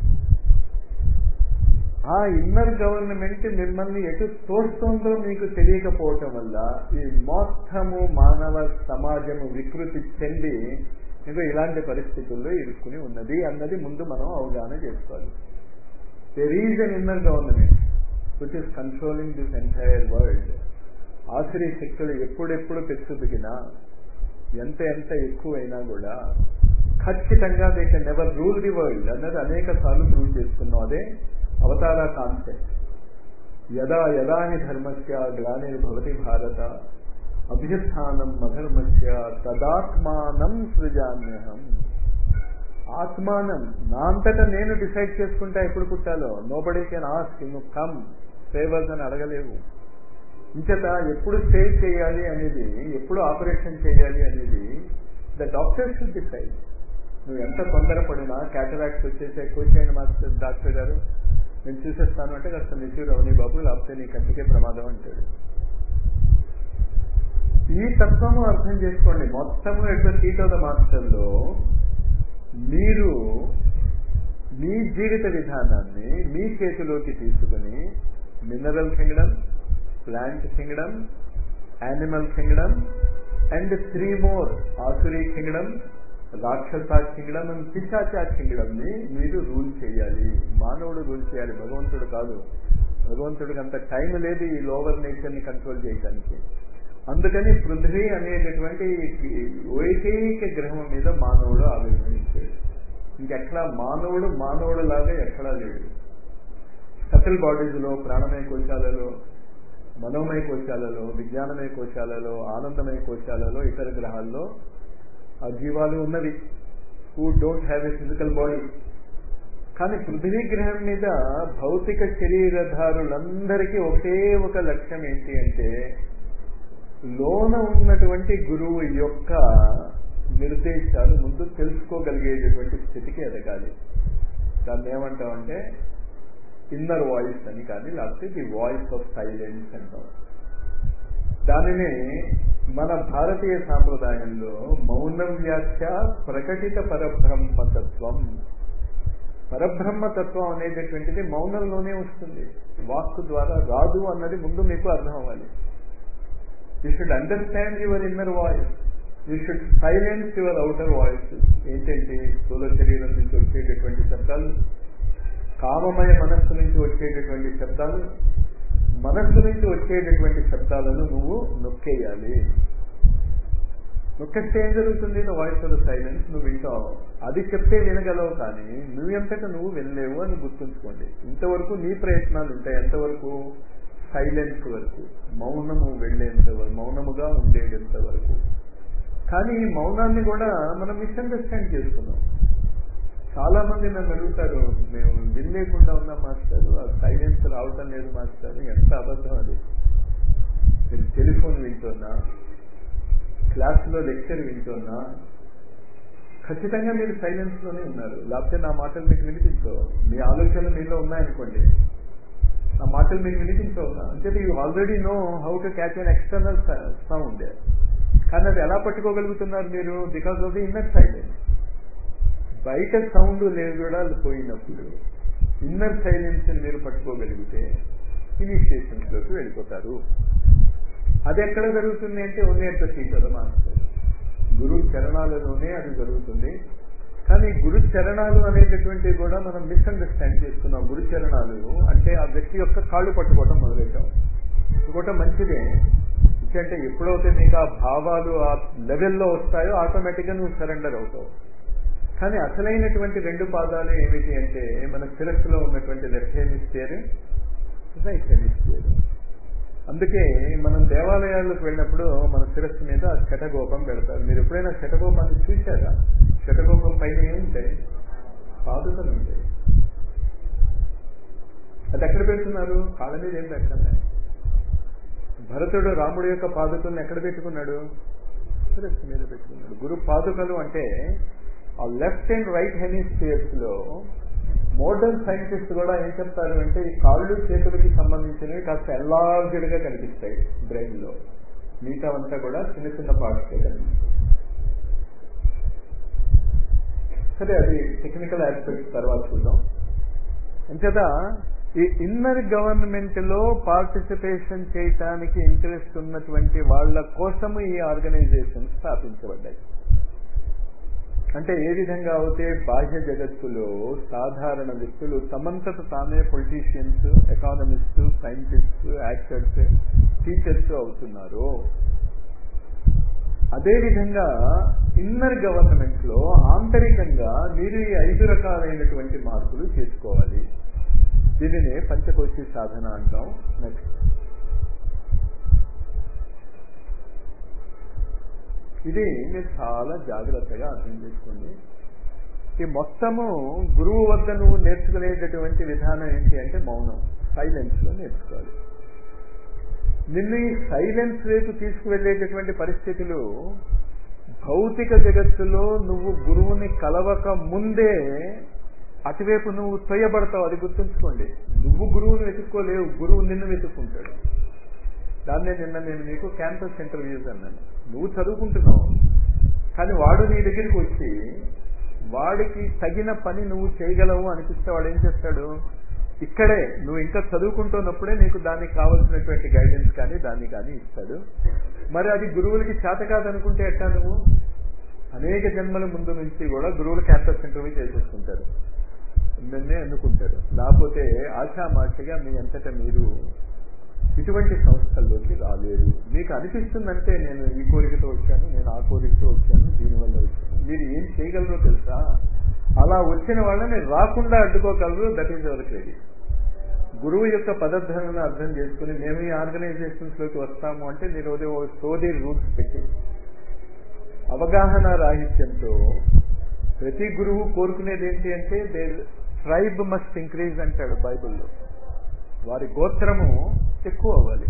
A: ఆ ఇన్నర్ గవర్నమెంట్ మిమ్మల్ని ఎటు తోస్తుందో మీకు తెలియకపోవటం వల్ల ఈ మొత్తము మానవ సమాజము వికృతి చెంది ఇంకా ఇలాంటి పరిస్థితుల్లో ఇరుక్కుని ఉన్నది అన్నది ముందు మనం అవగాహన చేసుకోవాలి there is an inner government which is controlling this entire world ఆశ్రయ శక్తులు ఎప్పుడెప్పుడు పెచ్చుదిగినా ఎంత ఎంత ఎక్కువైనా కూడా ఖచ్చితంగా they can never rule the world అన్నది అనేక సార్లు ప్రూవ్ చేసుకున్నాం అదే అవతార కాన్సెప్ట్ యదా యదాని ధర్మస్య గ్లానిర్భవతి భారత అభ్యుత్నం అధర్మస్య తదాత్మానం సృజామ్యహం ఆత్మానం నా అంతటా నేను డిసైడ్ చేసుకుంటా ఎప్పుడు పుట్టాలో నోబడీ కెన్ ఆస్క్ నువ్వు కమ్ సేవర్స్ అని అడగలేవు ఇంచేత ఎప్పుడు సేవ్ చేయాలి అనేది ఎప్పుడు ఆపరేషన్ చేయాలి అనేది ద డాక్టర్ షుడ్ డిసైడ్ నువ్వు ఎంత తొందరపడినా క్యాటరాక్ట్స్ వచ్చేసే కూర్చేయండి మాస్టర్ డాక్టర్ గారు నేను చూసేస్తాను అంటే కాస్త నిశ్చూర్ అవని బాబు లేకపోతే నీ కంటికే ప్రమాదం అంటాడు ఈ తత్వము అర్థం చేసుకోండి మొత్తము ఎట్లా సీట్ ఆఫ్ ద మాస్టర్లో మీరు మీ జీవిత విధానాన్ని మీ చేతిలోకి తీసుకుని mineral kingdom plant kingdom animal kingdom and three more ఆసురీ కింగ్డమ్ రాక్షస కింగ్డమ్ అండ్ పిశాచా కింగ్డమ్ ని మీరు రూల్ చేయాలి మానవుడు రూల్ చేయాలి భగవంతుడు కాదు భగవంతుడికి అంత టైం లేదు ఈ లోవర్ నేచర్ ని కంట్రోల్ చేయడానికి అందుకని పృథ్వీ అనేటటువంటి ఏకైక గ్రహం మీద మానవుడు ఆవిర్భవించాడు ఇంకెక్కడా మానవుడు మానవుడు లాగా ఎక్కడా లేడు సటిల్ బాడీస్లో ప్రాణమయ కోశాలలో మనోమయ కోశాలలో విజ్ఞానమయ కోశాలలో ఆనందమయ కోశాలలో ఇతర గ్రహాల్లో ఆ జీవాలు ఉన్నవి who don't have a physical body కానీ పృథ్వీ గ్రహం మీద భౌతిక శరీరధారులందరికీ ఒకే ఒక లక్ష్యం ఏంటి అంటే లోన ఉన్నటువంటి గురువు యొక్క నిర్దేశాలు ముందు తెలుసుకోగలిగేటటువంటి స్థితికి ఎదగాలి దాన్ని ఏమంటామంటే ఇన్నర్ వాయిస్ అని కానీ లేకపోతే ది వాయిస్ ఆఫ్ సైలెన్స్ అంటాం దానిని మన భారతీయ సాంప్రదాయంలో మౌనం వ్యాఖ్య ప్రకటిత పరబ్రహ్మతత్వం పరబ్రహ్మతత్వం అనేటటువంటిది మౌనంలోనే వస్తుంది వాక్కు ద్వారా రాదు అన్నది ముందు మీకు అర్థం అవ్వాలి you should understand your inner voice you should silence your outer voice ఏంటంటే స్థూల శరీరం నుంచి వచ్చేటటువంటి శబ్దాలు కామమయ మనస్సు నుంచి వచ్చేటటువంటి శబ్దాలు మనస్సు నుంచి వచ్చేటటువంటి శబ్దాలను నువ్వు నొక్కేయాలి నొక్కేస్తే ఏం జరుగుతుంది వాయిస్ ఆఫ్ సైలెన్స్ నువ్వు వింటావు అది చెప్తే వినగలవు కానీ నువ్వెంతటా నువ్వు వినలేవు అని గుర్తుంచుకోండి ఇంతవరకు నీ ప్రయత్నాలు ఉంటాయి ఎంతవరకు సైలెన్స్ వరకు మౌనము వెళ్ళేంత వరకు మౌనముగా ఉండేటంత వరకు కానీ ఈ మౌనాన్ని కూడా మనం మిస్అండర్స్టాండ్ చేసుకున్నాం చాలా మంది నన్ను అడుగుతారు మేము వినలేకుండా ఉన్నాం మాస్టర్ ఆ సైలెన్స్ రావటం లేదు మాస్టర్ ఎంత అబద్ధం అది నేను టెలిఫోన్ వింటున్నా క్లాసులో లెక్చర్ వింటున్నా ఖచ్చితంగా మీరు సైలెన్స్ లోనే ఉన్నారు లేకపోతే నా మాటలు మీకు వినిపించవు మీ ఆలోచనలు మీలో ఉన్నాయనుకోండి ఆ మాటలు మీకు వినిపించవు అంటే you already know how to catch an external sound కానీ అది ఎలా పట్టుకోగలుగుతున్నారు మీరు because of the inner silence బయట సౌండ్ కూడా పోయినప్పుడు ఇన్నర్ సైలెన్స్ మీరు పట్టుకోగలిగితే ఇనిషియేషన్స్ లోకి వెళ్ళిపోతారు అది ఎక్కడ జరుగుతుంది అంటే only at the teacher master guru చరణాలలోనే అది జరుగుతుంది కానీ గురు చరణాలు అనేటటువంటివి కూడా మనం మిస్అండర్స్టాండ్ చేసుకున్నాం గురు చరణాలు అంటే ఆ వ్యక్తి యొక్క కాళ్ళు పట్టుకోవటం మొదలెట్టాం ఇంకోటం మంచిదే అంటే ఎప్పుడైతే నీకు ఆ భావాలు ఆ లెవెల్లో వస్తాయో ఆటోమేటిక్గా నువ్వు సరెండర్ అవుతావు కానీ అసలైనటువంటి రెండు పాదాలు ఏమిటి అంటే మన శిరస్సులో ఉన్నటువంటి లెఫ్ట్ హెమిస్ఫియర్ రైట్ హెమిస్ఫియర్ అందుకే మనం దేవాలయాలకు వెళ్ళినప్పుడు మన శిరస్సు మీద శటగోపం పెడతారు మీరు ఎప్పుడైనా శటగోపాన్ని చూశారా శటగోపం పైన ఏముంటాయి పాదుకలు ఉంటాయి అది ఎక్కడ పెడుతున్నారు కాళ్ళ మీద ఏం పెట్టాలి భరతుడు రాముడి యొక్క పాదుకలను ఎక్కడ పెట్టుకున్నాడు శిరస్సు మీద పెట్టుకున్నాడు గురు పాదుకలు అంటే ఆ లెఫ్ట్ అండ్ రైట్ హెమిస్ఫియర్స్ లో మోడర్న్ సైంటిస్ట్ కూడా ఏం చెప్తారు అంటే ఈ కాళ్ళు చేతులకి సంబంధించినవి కాస్త ఎల్లార్జ్డ్ గా కనిపిస్తాయి బ్రెయిన్ లో మిగతా అంతా కూడా చిన్న చిన్న పార్ట్స్ కనిపిస్తాయి సరే అది టెక్నికల్ ఆస్పెక్ట్స్ తర్వాత చూద్దాం అంచేత ఈ ఇన్నర్ గవర్నమెంట్ లో పార్టిసిపేషన్ చేయటానికి ఇంట్రెస్ట్ ఉన్నటువంటి వాళ్ళ కోసము ఈ ఆర్గనైజేషన్ స్థాపించబడ్డాయి అంటే ఏ విధంగా అయితే బాహ్య జగత్తులో సాధారణ వ్యక్తులు తమంతట తామే politicians economist scientist actors teachers అవుతున్నారు అదేవిధంగా ఇన్నర్ గవర్నమెంట్ లో ఆంతరికంగా మీరు ఈ ఐదు రకాలైనటువంటి మార్పులు చేసుకోవాలి దీనినే పంచకోశి సాధన అంటాం నెక్స్ట్ ఇది మీరు చాలా జాగ్రత్తగా అర్థం చేసుకోండి ఈ మొత్తము గురువు వద్ద నువ్వు నేర్చుకునేటటువంటి విధానం ఏంటి అంటే మౌనం సైలెన్స్ లో నేర్చుకోవాలి నిన్ను ఈ సైలెన్స్ వైపు తీసుకువెళ్ళేటటువంటి పరిస్థితులు భౌతిక జగత్తులో నువ్వు గురువుని కలవక ముందే అటువైపు నువ్వు తొయ్యబడతావు అది గుర్తుంచుకోండి నువ్వు గురువుని వెతుక్కోలేవు గురువు నిన్ను వెతుక్కుంటాడు దాన్నే నిన్న నేను నీకు క్యాంపస్ ఇంటర్వ్యూస్ అన్నాను నువ్వు చదువుకుంటున్నావు కానీ వాడు నీ దగ్గరికి వచ్చి వాడికి తగిన పని నువ్వు చేయగలవు అనిపిస్తే వాడు ఏం చేస్తాడు ఇక్కడే నువ్వు ఇంకా చదువుకుంటున్నప్పుడే నీకు దానికి కావలసినటువంటి గైడెన్స్ కానీ దాన్ని కానీ ఇస్తాడు మరి అది గురువులకి చేత కాదనుకుంటే ఎట్టా నువ్వు అనేక జన్మల ముందు నుంచి కూడా గురువులు క్యాంపస్ ఇంటర్వ్యూ చేసేసుకుంటారు నిన్నే అనుకుంటారు లేకపోతే ఆశామాషగా మీ అంతటా మీరు ఇటువంటి సంస్థల్లోకి రాలేరు మీకు అనిపిస్తుందంటే నేను ఈ కోరికతో వచ్చాను నేను ఆ కోరికతో వచ్చాను దీనివల్ల వచ్చాను మీరు ఏం చేయగలరో తెలుసా అలా వచ్చిన వాళ్ళని రాకుండా అడ్డుకోగలరు దట్ ఈజ్ అవర్ క్రెడిట్ గురువు యొక్క పదర్థాలను అర్థం చేసుకుని మేము ఈ ఆర్గనైజేషన్స్ లోకి వస్తాము అంటే మీరు ఓ సోది రూల్స్ పెట్టి అవగాహన రాహిత్యంతో ప్రతి గురువు కోరుకునేది ఏంటి అంటే దే ట్రైబ్ మస్ట్ ఇంక్రీజ్ అంటాడు బైబిల్లో వారి గోత్రము ఎక్కువ అవ్వాలి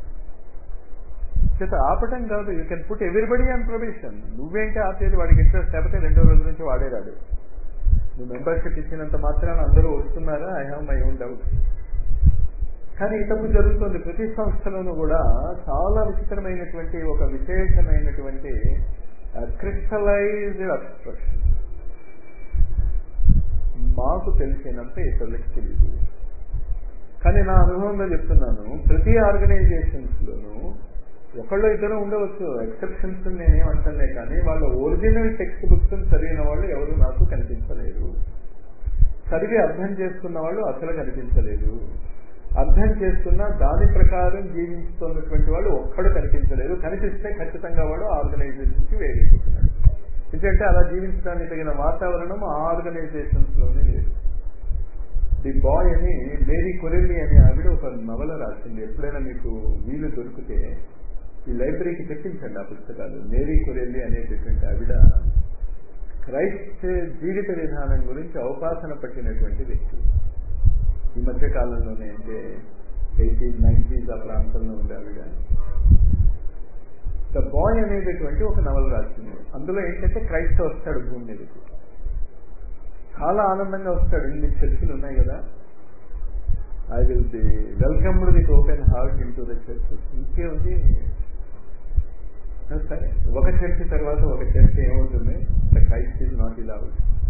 A: చేత ఆపటం కాదు you can put everybody on probation నువ్వేంటి ఆపేది వాడికి ఇంట్రెస్ట్ లేకపోతే రెండో రోజు నుంచి వాడే రాడు నువ్వు మెంబర్షిప్ ఇచ్చినంత మాత్రాన అందరూ వస్తున్నారా I have my own doubt కానీ ఈ తప్పు జరుగుతుంది ప్రతి సంస్థలోనూ కూడా చాలా విచిత్రమైనటువంటి ఒక విశేషమైనటువంటి క్రిస్టలైజ్డ్ అబ్స్ట్రక్షన్ మాకు తెలిసినంత ఇతరులకు తెలియదు కానీ నా అనుభవంలో చెప్తున్నాను ప్రతి ఆర్గనైజేషన్స్ లోనూ ఒకళ్ళు ఇద్దరు ఉండవచ్చు ఎక్సెప్షన్స్ నేనేం అంటలే కానీ వాళ్ళ ఒరిజినల్ టెక్స్ట్ బుక్స్ చదివిన వాళ్ళు ఎవరు నాకు కనిపించలేరు చదివి అర్థం చేసుకున్న వాళ్ళు అసలు కనిపించలేదు అర్థం చేసుకున్న దాని ప్రకారం జీవిస్తున్నటువంటి వాళ్ళు ఒక్కడు కనిపించలేదు కనిపిస్తే ఖచ్చితంగా వాడు ఆర్గనైజేషన్కి వేరైపోతున్నాడు ఎందుకంటే అలా జీవించడానికి తగిన వాతావరణం ఆ ఆర్గనైజేషన్స్ లోనే లేదు ది బాయ్ అని మేరీ కొరెల్లి అనే ఆవిడ ఒక నవల రాసింది ఎప్పుడైనా మీకు వీలు దొరికితే ఈ లైబ్రరీకి తెప్పించండి ఆ పుస్తకాలు మేరీ కొరెల్లి అనేటటువంటి ఆవిడ క్రైస్ట్ జీవిత విధానం గురించి అవకాశన పట్టినటువంటి వ్యక్తి ఈ మధ్య కాలంలోనే అంటే ఎయిటీన్ నైన్టీస్ ఆ ప్రాంతంలో ఉంది ఆవిడ ద బాయ్ అనేటటువంటి ఒక నవల రాసింది అందులో ఏంటంటే క్రైస్ట్ వస్తాడు భూమి మీదకి చాలా ఆనందంగా వస్తాడు ఇన్ని చర్చిలు ఉన్నాయి కదా I will be welcomed with open heart into the church ఇంకే ఉంది సరే ఒక చర్చి తర్వాత ఒక చర్చ్ ఏమవుతుంది ద క్రైస్ట్ ఈజ్ నాట్ ఇలా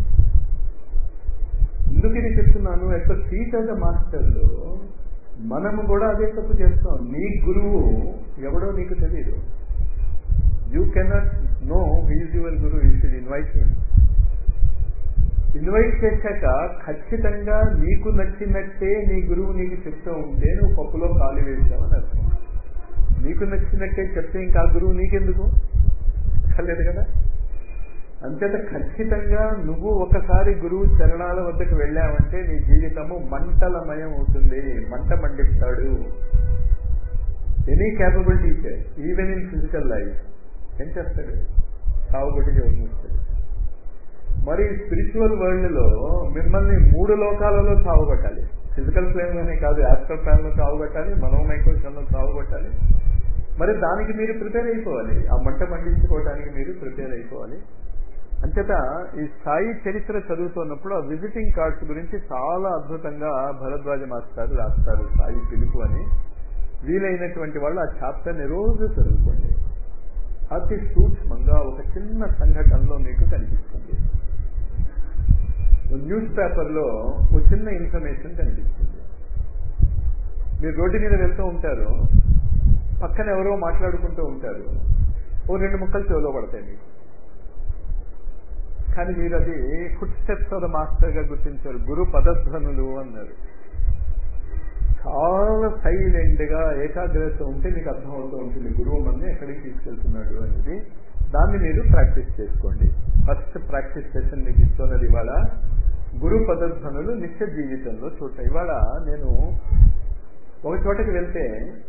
A: ఎందుకు ఇది చెప్తున్నాను ఎట్ సీట్ ఆఫ్ ద మాస్టర్లో మనము కూడా అదే తప్పు చేస్తాం నీ గురువు ఎవడో నీకు తెలియదు you cannot know he's your guru you should invite him invite చేశాక ఖచ్చితంగా నీకు నచ్చినట్టే నీ గురువు నీకు చెప్తూ ఉంటే నువ్వు పప్పులో కాలు వేసావని అర్థం నీకు నచ్చినట్టే చెప్తే ఇంకా గురువు నీకెందుకు లేదు కదా అంతేత ఖచ్చితంగా నువ్వు ఒకసారి గురువు చరణాల వద్దకు వెళ్ళావంటే నీ జీవితము మంటలమయం అవుతుంది మంట మండిస్తాడు any capable teacher even in physical life ఏం చేస్తాడు సాగుబడి జరుగుతుంది మరి స్పిరిచువల్ వరల్డ్ లో మిమ్మల్ని మూడు లోకాలలో సాగుబట్టాలి ఫిజికల్ ప్లేన్ లోనే కాదు యాస్ట్రల్ ప్లాన్ లో సాగుబట్టాలి మనోమైకోషన్ లో సాగుబట్టాలి మరి దానికి మీరు ప్రిపేర్ అయిపోవాలి ఆ మంట మండించుకోవడానికి మీరు ప్రిపేర్ అయిపోవాలి అంచేత ఈ సాయి చరిత్ర చదువుతున్నప్పుడు ఆ విజిటింగ్ కార్డ్స్ గురించి చాలా అద్భుతంగా భరద్వాజ మాస్టర్ రాస్తారు సాయి పిలుపు అని వీలైనటువంటి వాళ్ళు ఆ చాప్టర్ని రోజు చదువుకోండి అతి సూక్ష్మంగా ఒక చిన్న సంఘటనలో మీకు కనిపిస్తుంది న్యూస్ పేపర్లో ఒక చిన్న ఇన్ఫర్మేషన్ కనిపిస్తుంది మీరు రోడ్డు మీద వెళ్తూ ఉంటారు పక్కన ఎవరో మాట్లాడుకుంటూ ఉంటారు ఓ రెండు ముక్కలు చెవులో పడతాయి మీకు కానీ మీరు అది foot steps of the master గా గుర్తించారు గురు పదధ్వనులు అన్నారు చాలా సైలెంట్ గా ఏకాగ్రత ఉంటే మీకు అర్థమవుతూ ఉంటుంది గురువు మంది ఎక్కడికి తీసుకెళ్తున్నాడు అనేది దాన్ని మీరు ప్రాక్టీస్ చేసుకోండి ఫస్ట్ ప్రాక్టీస్ సెషన్ మీకు ఇస్తున్నది ఇవాళ గురు పదధ్వనులు నిత్య జీవితంలో చూడ ఇవాళ నేను ఒక చోటకి వెళ్తే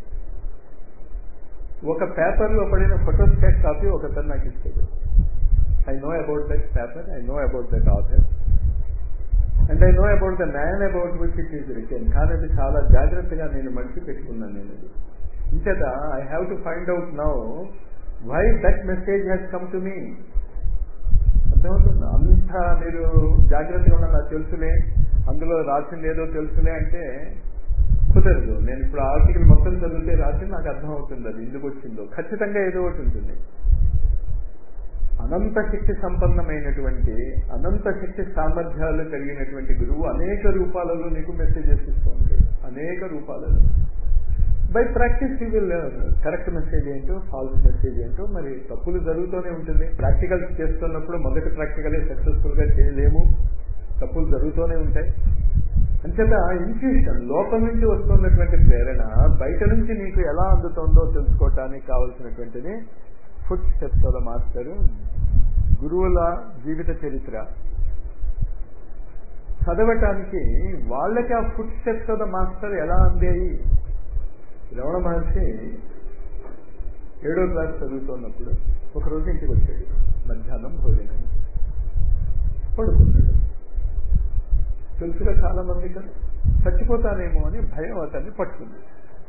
A: ఒక పేపర్లో పడిన ఫోటోస్టాట్ కాపీ ఒకతను నాకు ఇస్తాడు I know about that paper I know about that author and I know about the man about which it is written కానీ అది చాలా జాగ్రత్తగా నేను మడిచి పెట్టుకున్నాను నేను అది ఇంతట I have to find out now why that message has come to me అర్థమవుతుంది అంత మీరు జాగ్రత్తగా ఉన్న నాకు తెలుసులే అందులో రాసింది ఏదో తెలుసులే అంటే కుదరదు నేను ఇప్పుడు ఆర్టికల్ మొత్తం చదివితే రాసి నాకు అర్థమవుతుంది అది ఎందుకు వచ్చిందో ఖచ్చితంగా ఏదో ఒకటి ఉంటుంది అనంత శక్తి సంపన్నమైనటువంటి అనంత శక్తి సామర్థ్యాలు కలిగినటువంటి గురువు అనేక రూపాలలో నీకు మెసేజెస్ ఇస్తూ ఉంటాడు అనేక రూపాలలో by practice you will correct message ఏంటో ఫాల్స్ మెసేజ్ ఏంటో మరి తప్పులు జరుగుతూనే ఉంటుంది ప్రాక్టికల్ చేస్తున్నప్పుడు మొదటి ప్రాక్టికలే సక్సెస్ఫుల్ గా చేయలేము తప్పులు జరుగుతూనే ఉంటాయి అంచేత ఇన్ఫ్యూషన్ లోపల నుంచి వస్తున్నటువంటి ప్రేరణ బయట నుంచి నీకు ఎలా అందుతుందో తెలుసుకోవటానికి కావలసినటువంటిది foot steps of the master గురువుల జీవిత చరిత్ర చదవటానికి వాళ్ళకి ఆ foot steps of the master ఎలా అందాయి రమణ మహర్షి ఏడో క్లాస్ చదువుతున్నప్పుడు ఒకరోజు ఇంటికి వచ్చాడు మధ్యాహ్నం భోజనం పడుకున్నాడు తెలుసుగా చాలా మంది కదా చచ్చిపోతానేమో అని భయం అతన్ని పట్టుకుంది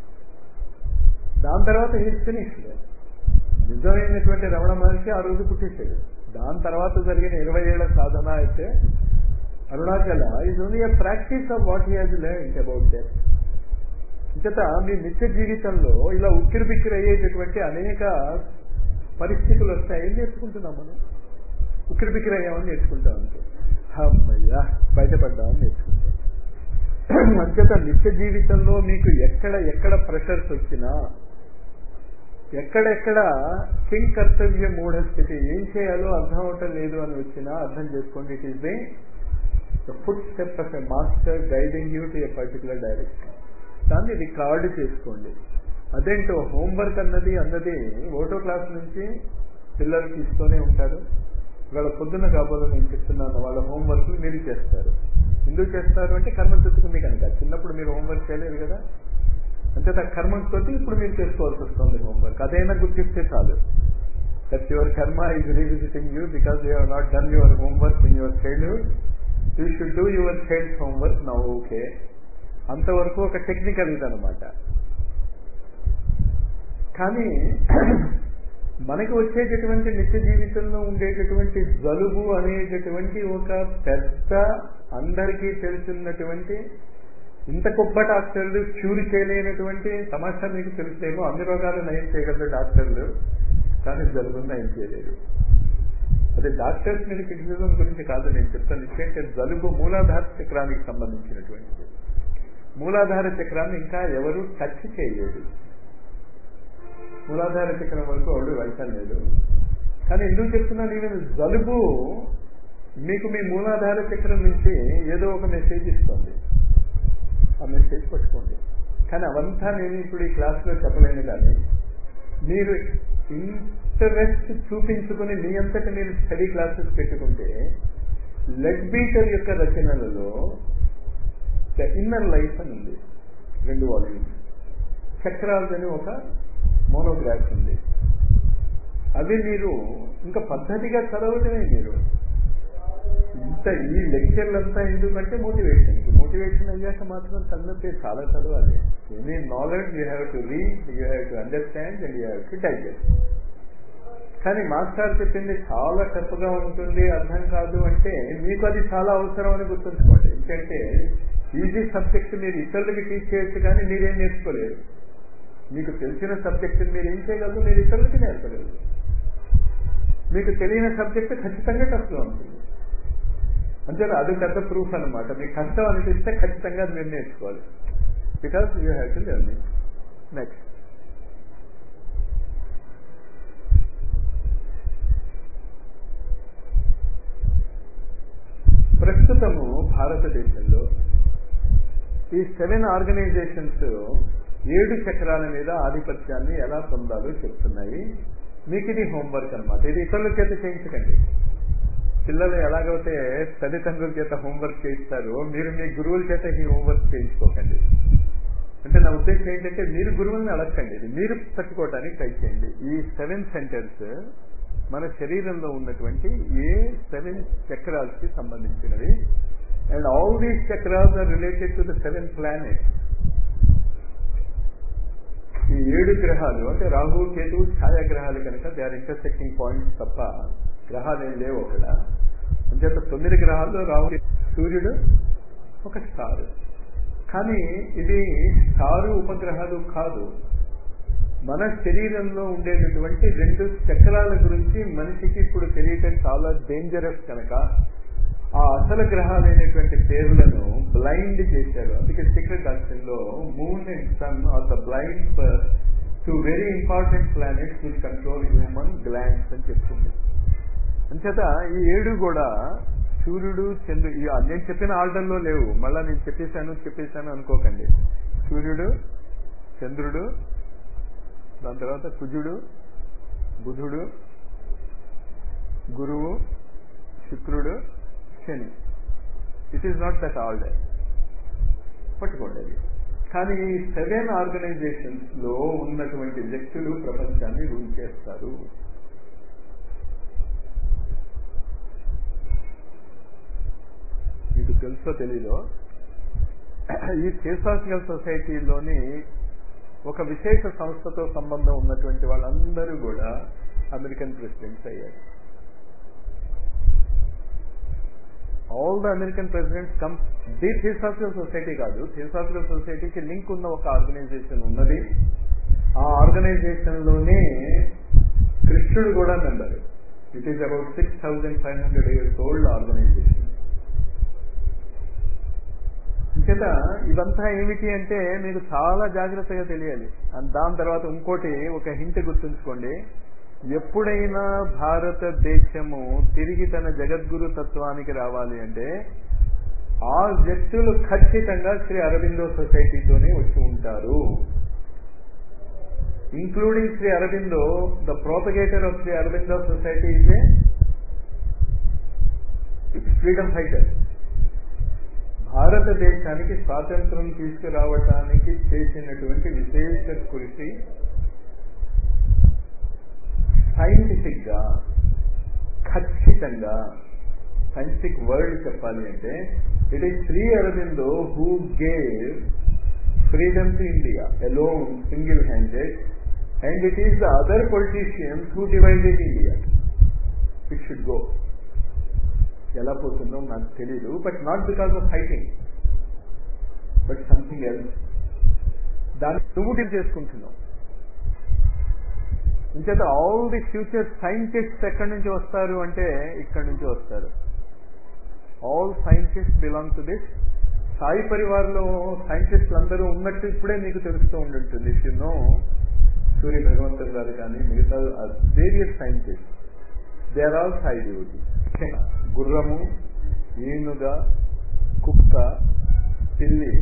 A: దాని తర్వాత ఈ ఫినిష్డ్ నిజమైనటువంటి రమణ మహర్షి ఆ రోజు పుట్టేశాడు దాని తర్వాత జరిగిన ఇరవై ఏళ్ల సాధన అయితే Arunachala is only a practice of what he has learn about death ఇంకత మీ నిత్య జీవితంలో ఇలా ఉక్కిరి బిక్కిరి అయ్యేటటువంటి అనేక పరిస్థితులు వస్తాయి ఏం నేర్చుకుంటున్నాం మనం ఉక్కిరి బిక్కిరి అయ్యామని నేర్చుకుంటాం అంతే అమ్మయ్యా బయటపడ్డామని నేర్చుకుంటాం అంచేత నిత్య జీవితంలో మీకు ఎక్కడ ఎక్కడ ప్రెషర్స్ వచ్చినా ఎక్కడెక్కడ కింగ్ కర్తవ్య మూఢస్థితి ఏం చేయాలో అర్థం అవటం లేదు అని వచ్చినా అర్థం చేసుకోండి it is the foot step of a master guiding you to a particular direction దాన్ని రికార్డు చేసుకోండి అదేంటో హోంవర్క్ అన్నది అన్నది ఓటో క్లాస్ నుంచి పిల్లలు తీసుకొనే ఉంటారు వాళ్ళ పొద్దున్న కాబోలు నేను చెప్తున్నాను వాళ్ళ హోంవర్క్ మీరు చేస్తారు ఎందుకు చేస్తారు అంటే కర్మ చుట్టుకుంది కనుక చిన్నప్పుడు మీరు హోంవర్క్ చేయలేదు కదా అంటే ఆ కర్మ కొద్ది ఇప్పుడు మీరు చేసుకోవాల్సి వస్తుంది హోంవర్క్ అదైనా గుర్తిస్తే చాలు that your karma is revisiting you because you not done your homework in your childhood you should do your child homework now okay అంతవరకు ఒక టెక్నికల్ ఇదనమాట కానీ మనకి వచ్చేటటువంటి నిత్య జీవితంలో ఉండేటటువంటి జలుబు అనేటటువంటి ఒక పెద్ద అందరికీ తెలుసున్నటువంటి ఇంత గొప్ప డాక్టర్లు క్యూర్ చేయలేనటువంటి సమస్య మీకు తెలుసేమో అన్ని రోగాలు నయం చేయగలరు డాక్టర్లు కానీ జలుబు నయం చేయలేరు అదే డాక్టర్స్ మీద క్రిటిసిజం గురించి కాదు నేను చెప్తాను ఎందుకంటే జలుబు మూలాధార చక్రానికి సంబంధించినటువంటిది మూలాధార చక్రాన్ని ఇంకా ఎవరు టచ్ చేయలేదు మూలాధార చక్రం వరకు ఎవడు వెళ్ళటం లేదు కానీ ఎందుకు చెప్తున్నా నేను జలుబు మీకు మీ మూలాధార చక్రం నుంచి ఏదో ఒక మెసేజ్ ఇస్తుంది ఆ మెసేజ్ పట్టుకోండి కానీ అవంతా నేను ఇప్పుడు ఈ క్లాస్లో చెప్పలేను కానీ మీరు ఇంట్రెస్ట్ చూపించుకుని మీ అంతటి మీరు స్టడీ క్లాసెస్ పెట్టుకుంటే లెగ్ బీటర్ యొక్క రచనలలో ద ఇన్నర్ లైఫ్ అని ఉంది రెండు వాల్యూమ్స్ చక్రాలు అని ఒక మోనోగ్రాఫ్ ఉంది అవి మీరు ఇంకా పద్ధతిగా చదవటమే మీరు ఇంత ఈ లెక్చర్లంతా ఎందుకంటే మోటివేషన్కి మోటివేషన్ అయ్యాక మాత్రం తలనొప్పి చాలా చదవాలి any knowledge you have to read you have to understand and you have to digest కానీ మాస్టర్ చెప్పింది చాలా టఫ్గా ఉంటుంది అర్థం కాదు అంటే మీకు అది చాలా అవసరం అని గుర్తుంచుకోండి ఎందుకంటే ఈజీ సబ్జెక్ట్ మీరు ఇతరులకి టీచ్ చేయొచ్చు కానీ మీరేం నేర్చుకోలేరు మీకు తెలిసిన సబ్జెక్ట్ మీరు ఏం చేయగలరు మీరు ఇతరులకి నేర్పగలరు మీకు తెలియని సబ్జెక్ట్ ఖచ్చితంగా టఫ్గా ఉంటుంది అంతే అది పెద్ద ప్రూఫ్ అనమాట మీకు కష్టం అనిపిస్తే ఖచ్చితంగా అది మీరు నేర్చుకోవాలి because you have to learn it next ప్రస్తుతము భారతదేశంలో ఈ సెవెన్ ఆర్గనైజేషన్స్ ఏడు చక్రాల మీద ఆధిపత్యాన్ని ఎలా పొందాలో చెప్తున్నాయి మీకు ఇది హోంవర్క్ అనమాట ఇది ఇతరుల చేత చేయించకండి పిల్లలు ఎలాగైతే తల్లిదండ్రుల చేత హోంవర్క్ చేయిస్తారో మీరు మీ గురువుల చేత ఈ హోంవర్క్ చేయించుకోకండి అంటే నా ఉద్దేశం ఏంటంటే మీరు గురువుల్ని అడగండి ఇది మీరు తట్టుకోవడానికి ట్రై చేయండి ఈ సెవెన్ సెంటర్స్ మన శరీరంలో ఉన్నటువంటి ఏ సెవెన్ చక్రాల్స్ కి సంబంధించినవి అండ్ ఆల్ దీస్ చక్రాల్స్ are related to the seven planet ఈ ఏడు గ్రహాలు అంటే రాహు కేతు ఛాయాగ్రహాలు కనుక దే ఆర్ ఇంటర్సెక్టింగ్ పాయింట్స్ తప్ప గ్రహాలు ఏం లేవు అక్కడ అంచేత తొమ్మిది గ్రహాల్లో రాహు సూర్యుడు ఒక స్టార్ కానీ ఇది స్టారు ఉపగ్రహాలు కాదు మన శరీరంలో ఉండేటటువంటి రెండు చక్రాల గురించి మనిషికి ఇప్పుడు తెలియటం చాలా డేంజరస్ కనుక ఆ అసలు గ్రహాలైనటువంటి పేర్లను బ్లైండ్ చేశారు అందుకే సీక్రెట్ డాక్టర్ లో moon and sun are the blind two very important planets which control human glands అని చెప్తుంది అంచేత ఈ ఏడు కూడా సూర్యుడు చంద్రుడు నేను చెప్పిన ఆర్డర్లో లేవు మళ్ళా నేను చెప్పేశాను చెప్పేశాను అనుకోకండి సూర్యుడు చంద్రుడు దాని తర్వాత కుజుడు బుధుడు గురువు శుక్రుడు శని it is not that all day పట్టుకోండి అది కానీ ఈ సెవెన్ ఆర్గనైజేషన్స్ లో ఉన్నటువంటి వ్యక్తులు ప్రపంచాన్ని రూల్ చేస్తారు మీకు తెలుసో తెలీదో ఈ థియోసాఫికల్ సొసైటీలోని ఒక విశేష సంస్థతో సంబంధం ఉన్నటువంటి వాళ్ళందరూ కూడా అమెరికన్ ప్రెసిడెంట్స్ అయ్యారు all the American presidents come the Theosophical Society కాదు థియోసాఫికల్ సొసైటీకి లింక్ ఉన్న ఒక ఆర్గనైజేషన్ ఉన్నది ఆ ఆర్గనైజేషన్ లోనే కృష్ణుడు కూడా member it is about six thousand five hundred years old organisation చేత ఇదంతా ఏమిటి అంటే మీకు చాలా జాగ్రత్తగా తెలియాలి దాని తర్వాత ఇంకోటి ఒక హింట్ గుర్తుంచుకోండి ఎప్పుడైనా భారతదేశము తిరిగి తన జగద్గురు తత్వానికి రావాలి అంటే ఆ వ్యక్తులు ఖచ్చితంగా శ్రీ అరబిందో సొసైటీతోనే వచ్చి ఉంటారు including Shri Aurobindo the propagator of Shri Aurobindo Society is a freedom fighter భారతదేశానికి స్వాతంత్రం తీసుకురావటానికి చేసినటువంటి విశేష కృషి సైంటిఫిక్ గా ఖచ్చితంగా సైంటిఫిక్ వర్డ్ చెప్పాలి అంటే it is Shri Aurobindo who gave freedom to India alone single handed and it is the other politicians who divided India it should go ఎలా పోతుందో నాకు తెలీదు but not because of fighting but something else దాన్ని నువ్వు డీల్ చేసుకుంటున్నావు ఇంచేత ఆల్ ది ఫ్యూచర్ సైంటిస్ట్స్ ఎక్కడి నుంచి వస్తారు అంటే ఇక్కడి నుంచి వస్తారు all scientist belong to this Sai పరివార్లో సైంటిస్టులు అందరూ ఉన్నట్టు ఇప్పుడే మీకు తెలుస్తూ ఉండుంటుంది ఇఫ్ యు నో సూర్య భగవంతుడు గారు కానీ మిగతా various scientist they are all Sai devotees గుర్రము ఏనుగ కుక్క పిల్లి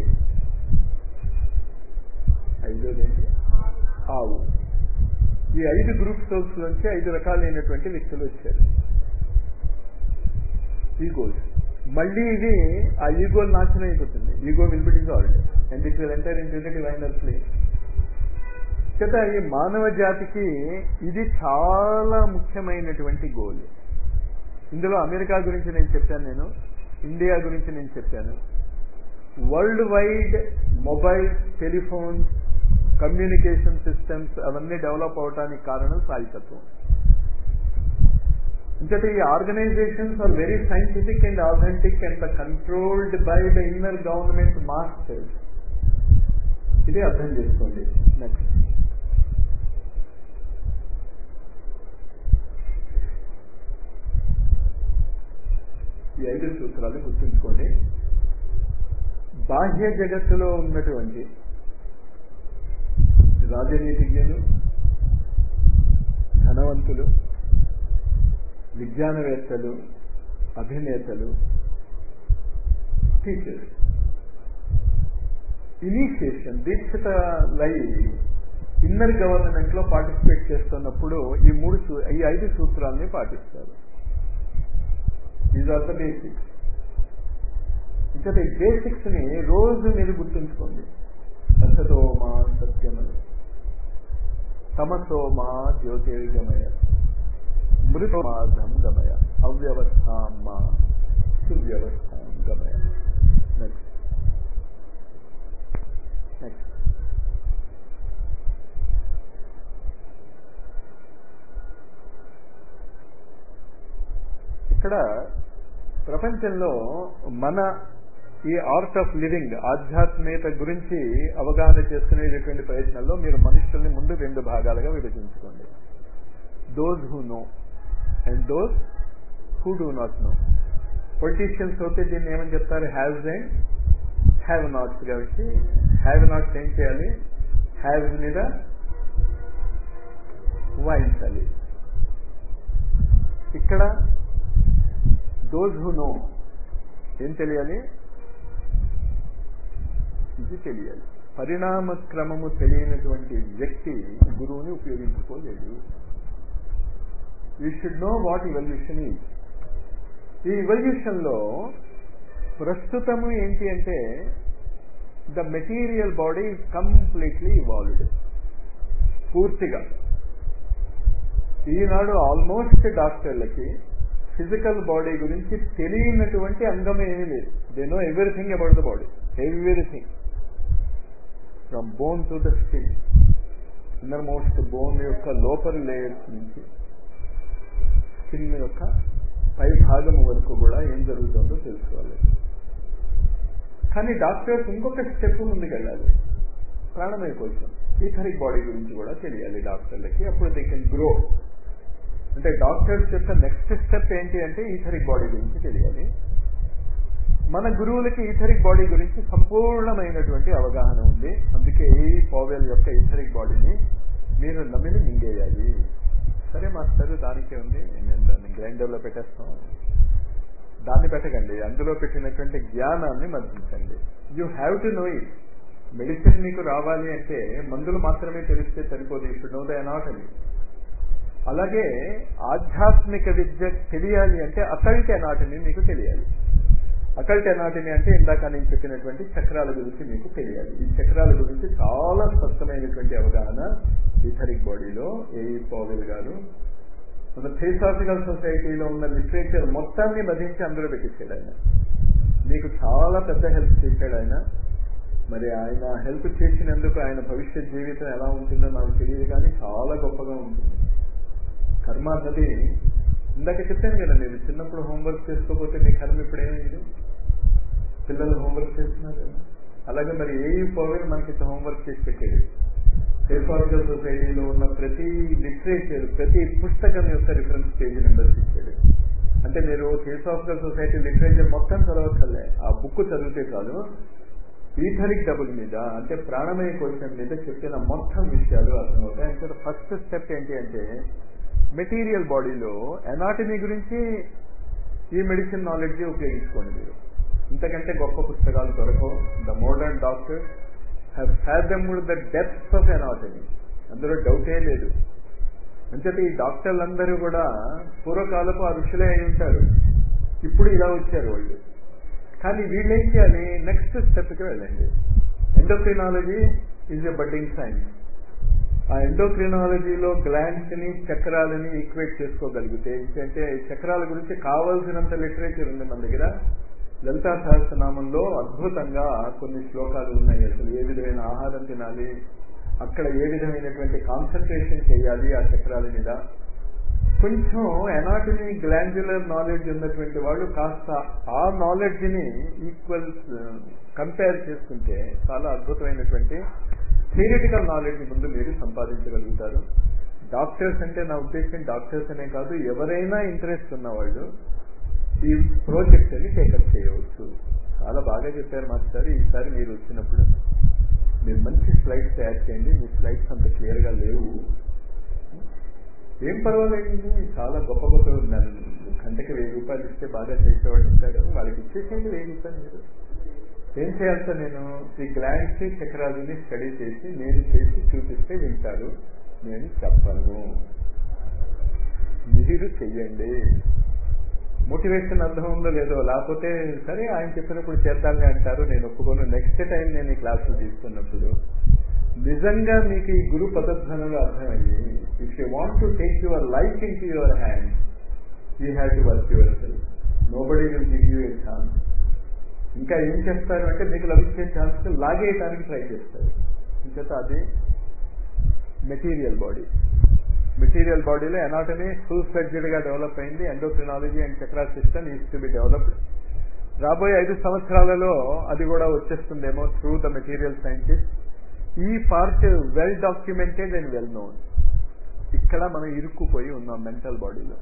A: ఐదోదేంటి ఆవు ఈ ఐదు గ్రూప్ సోల్స్ నుంచి ఐదు రకాలైనటువంటి వ్యక్తులు వచ్చారు ఈగోస్ మళ్ళీ ఇది ఆ ఈగో నాశనం అయిపోతుంది ego will be dissolved and it will enter into diviner play చేత ఈ మానవ జాతికి ఇది చాలా ముఖ్యమైనటువంటి గోల్ ఇందులో అమెరికా గురించి నేను చెప్పాను నేను ఇండియా గురించి నేను చెప్పాను world wide mobile telephones communication systems అవన్నీ డెవలప్ అవడానికి కారణం సాయితత్వం ఇంకటి ఈ organisations are very scientific and authentic and controlled by the inner government masters ఇది అర్థం చేసుకోండి నెక్స్ట్ ఈ ఐదు సూత్రాలు గుర్తుంచుకోండి బాహ్య జగత్తులో ఉన్నటువంటి రాజనీతిజ్ఞులు ధనవంతులు విజ్ఞానవేత్తలు అభినేతలు టీచర్స్ ఇనిషియేషన్ దీక్షిత లై ఇన్నర్ గవర్నమెంట్ లో పార్టిసిపేట్ చేస్తున్నప్పుడు ఈ మూడు ఈ ఐదు సూత్రాలని పాటిస్తారు దీస్ ఆర్ ద బేసిక్స్ ఇంకా ఈ బేసిక్స్ ని రోజు మీరు గుర్తుంచుకోండి అసతోమా సత్యమని తమసోమా జ్యోతిర్గమయ మృతమాధం గమయ అవ్యవస్థాం మా సువ్యవస్థాం గమయ నెక్స్ట్ నెక్స్ట్ ఇక్కడ ప్రపంచంలో మన ఈ ఆర్ట్ ఆఫ్ లివింగ్ ఆధ్యాత్మికత గురించి అవగాహన చేసుకునేటటువంటి ప్రయత్నంలో మీరు మనుషుల్ని ముందు రెండు భాగాలుగా విభజించుకోండి those who know and those who do not know politicians అయితే దీన్ని ఏమని చెప్తారు హ్యావ్స్ అండ్ హ్యావ్ నాట్స్ కాబట్టి హ్యావ్ నాట్స్ ఏం చేయాలి హ్యావ్ మీద వాయించాలి ఇక్కడ దోస్ హూ నో ఏం తెలియాలి ఇది తెలియాలి పరిణామ క్రమము తెలియనటువంటి వ్యక్తి గురువుని ఉపయోగించుకోలేడు you should know what evolution is ఈ ఇవల్యూషన్ లో ప్రస్తుతము ఏంటి అంటే the material body is completely evolved పూర్తిగా ఈనాడు ఆల్మోస్ట్ డాక్టర్లకి ఫిజికల్ బాడీ గురించి తెలియనటువంటి అంగం ఏమీ లేదు they know everything about the body everything from bone to the skin innermost bone యొక్క లోపల లేయర్స్ నుంచి స్కిన్ యొక్క పై భాగం వరకు కూడా ఏం జరుగుతుందో తెలుసుకోవాలి కానీ డాక్టర్స్ ఇంకొక స్టెప్ ముందుకు వెళ్ళాలి ప్రాణమయ కోసం ఈథరిక్ బాడీ గురించి కూడా తెలియాలి డాక్టర్లకి అప్పుడు దే కెన్ గ్రో అంటే డాక్టర్స్ యొక్క నెక్స్ట్ స్టెప్ ఏంటి అంటే ఈథరిక్ బాడీ గురించి తెలియాలి మన గురువులకి ఈథరిక్ బాడీ గురించి సంపూర్ణమైనటువంటి అవగాహన ఉంది అందుకే ఈ పోవెల్ యొక్క ఈథరిక్ బాడీని మీరు నమ్మిని మింగేయాలి సరే మాస్టర్ దానికే ఉంది నేను దాన్ని గ్రైండర్లో పెట్టేస్తాం దాన్ని పెట్టకండి అందులో పెట్టినటువంటి జ్ఞానాన్ని మర్చించండి you have to know it medicine మీకు రావాలి అంటే మందులు మాత్రమే తెలిస్తే సరిపోదు ఇప్పుడు నో ద ఎనాటమీ అలాగే ఆధ్యాత్మిక విద్య తెలియాలి అంటే అకల్ట్ ఎనాటమీ మీకు తెలియాలి అకల్ట్ ఎనాటమీ అంటే ఇందాక నేను చెప్పినటువంటి చక్రాల గురించి మీకు తెలియాలి ఈ చక్రాల గురించి చాలా స్పష్టమైనటువంటి అవగాహన ఈథరిక్ బాడీలో ఏఈ పోవెల్ గారు మన థియోసాఫికల్ సొసైటీలో ఉన్న లిటరేచర్ మొత్తాన్ని మధించి అందులో పెట్టించాడు ఆయన మీకు చాలా పెద్ద హెల్ప్ చేశాడు ఆయన మరి ఆయన హెల్ప్ చేసినందుకు ఆయన భవిష్యత్ జీవితం ఎలా ఉంటుందో నాకు తెలియదు కానీ చాలా గొప్పగా ఉంటుంది కర్మ అన్నది ఇందాక చెప్పాను కదా మీరు చిన్నప్పుడు హోంవర్క్ చేసుకోకపోతే మీ కర్మ ఇప్పుడు ఏమైంది పిల్లలు హోంవర్క్ చేస్తున్నారు కదా అలాగే మరి ఏ పోవెల్ మనకి ఇంత హోంవర్క్ చేసి పెట్టాడు థియోసాఫికల్ సొసైటీలో ఉన్న ప్రతి లిటరేచర్ ప్రతి పుస్తకం యొక్క రిఫరెన్స్ పేజీ నెంబర్స్ ఇచ్చాడు అంటే మీరు థియోసాఫికల్ సొసైటీ లిటరేచర్ మొత్తం చదవక్కర్లే ఆ బుక్ చదివితే చాలు ఈథరిక్ డబుల్ మీద అంటే ప్రాణమయ కోశం మీద చెప్పిన మొత్తం విషయాలు అర్థమవుతాయి అంటే ఫస్ట్ స్టెప్ ఏంటి అంటే మెటీరియల్ బాడీలో ఎనాటమీ గురించి ఈ మెడిసిన్ నాలెడ్జ్ ఉపయోగించుకోండి మీరు ఇంతకంటే గొప్ప పుస్తకాలు దొరకవు the modern doctor have fathomed the depth of anatomy అందులో డౌటే లేదు అంచేత ఈ డాక్టర్లందరూ కూడా పూర్వకాలపు ఆ ఋషులే అయి ఉంటారు ఇప్పుడు ఇలా వచ్చారు వాళ్ళు కానీ వీళ్ళేం చేయాలి నెక్స్ట్ స్టెప్కి వెళ్ళండి endocrinology is a budding science ఆ ఎండోక్రినాలజీలో గ్లాండ్స్ ని చక్రాలని ఈక్వేట్ చేసుకోగలిగితే ఏంటంటే చక్రాల గురించి కావలసినంత లిటరేచర్ ఉంది మన దగ్గర లలితా సహస్రనామంలో అద్భుతంగా కొన్ని శ్లోకాలు ఉన్నాయి అసలు ఏ విధమైన ఆహారం తినాలి అక్కడ ఏ విధమైనటువంటి కాన్సన్ట్రేషన్ చేయాలి ఆ చక్రాల మీద కొంచెం ఎనాటమీ గ్లాండ్యులర్ నాలెడ్జ్ ఉన్నటువంటి వాళ్ళు కాస్త ఆ నాలెడ్జ్ ని ఈక్వల్ కంపేర్ చేసుకుంటే చాలా అద్భుతమైనటువంటి థియరిటికల్ నాలెడ్జ్ ముందు మీరు సంపాదించగలుగుతారు డాక్టర్స్ అంటే నా ఉద్దేశం డాక్టర్స్ అనే కాదు ఎవరైనా ఇంట్రెస్ట్ ఉన్నవాళ్ళు ఈ ప్రాజెక్ట్ అని టేకప్ చేయవచ్చు చాలా బాగా చెప్పారు మాస్టర్ ఈసారి మీరు వచ్చినప్పుడు మీరు మంచి స్లైడ్స్ తయారు చేయండి మీ స్లైడ్స్ అంత క్లియర్గా లేవు ఏం పర్వాలేదు చాలా గొప్ప గొప్ప ఉన్నాను గంటకి వెయ్యి రూపాయలు ఇస్తే బాగా చేసేవాళ్ళు ఉంటారు వాళ్ళకి ఇచ్చేసేయండి వెయ్యి రూపాయలు మీరు ఏం చేయాలి సార్ నేను ఈ గ్లాండ్స్ చక్రాలని స్టడీ చేసి నేను చేసి చూపిస్తే వింటారు నేను చెప్పను మీరు చెయ్యండి మోటివేషన్ అర్థం ఉందో లేదో లేకపోతే సరే ఆయన చెప్పినప్పుడు చేద్దాంగా అంటారు నేను ఒప్పుకోను నెక్స్ట్ టైం నేను ఈ క్లాసులు తీసుకున్నప్పుడు నిజంగా మీకు ఈ గురు పదధ్వనులు అర్థమయ్యి if you want to take your life into your hand you have to work yourself nobody will give you a chance ఇంకా ఏం చేస్తారు అంటే మీకు లభించే ఛాన్స్ లాగేయడానికి ట్రై చేస్తారు ఇంకత అది మెటీరియల్ బాడీ మెటీరియల్ బాడీలో ఎనాటమీ ఫుల్ ఫ్లెడ్జెడ్ గా డెవలప్ అయింది endocrinology and chakra system is to be developed రాబోయే ఐదు సంవత్సరాలలో అది కూడా వచ్చేస్తుందేమో త్రూ ద మెటీరియల్ సైంటిస్ట్ ఈ part well documented and well known ఇక్కడ మనం ఇరుక్కుపోయి ఉన్నాం మెంటల్ బాడీలో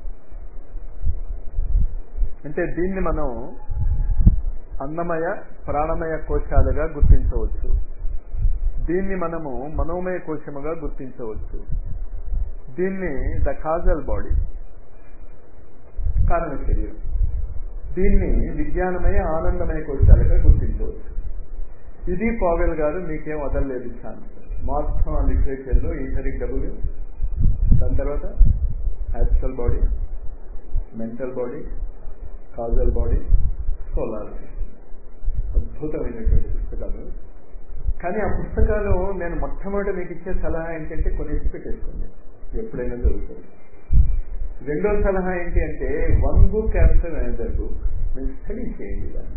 A: అంటే దీన్ని మనం అన్నమయ ప్రాణమయ కోశాలుగా గుర్తించవచ్చు దీన్ని మనము మనోమయ కోశముగా గుర్తించవచ్చు దీన్ని ద కాజల్ బాడీ కారణ శరీరం దీన్ని విజ్ఞానమయ ఆనందమయ కోశాలుగా గుర్తించవచ్చు ఇది పావెల్ గారు మీకేం వదలలేదు ఛాన్స్ మొత్తం లిటరేచర్లో ఈథరిక్ డబుల్ దాని తర్వాత actual body mental body causal body solar అద్భుతమైనటువంటి పుస్తకాలు కానీ ఆ పుస్తకాలు నేను మొట్టమొదటి మీకు ఇచ్చే సలహా ఏంటంటే కొనేసి పెట్టేసుకోండి ఎప్పుడైనా జరుగుతుంది రెండో సలహా ఏంటి అంటే one book after another book మీరు స్టడీ చేయండి దాన్ని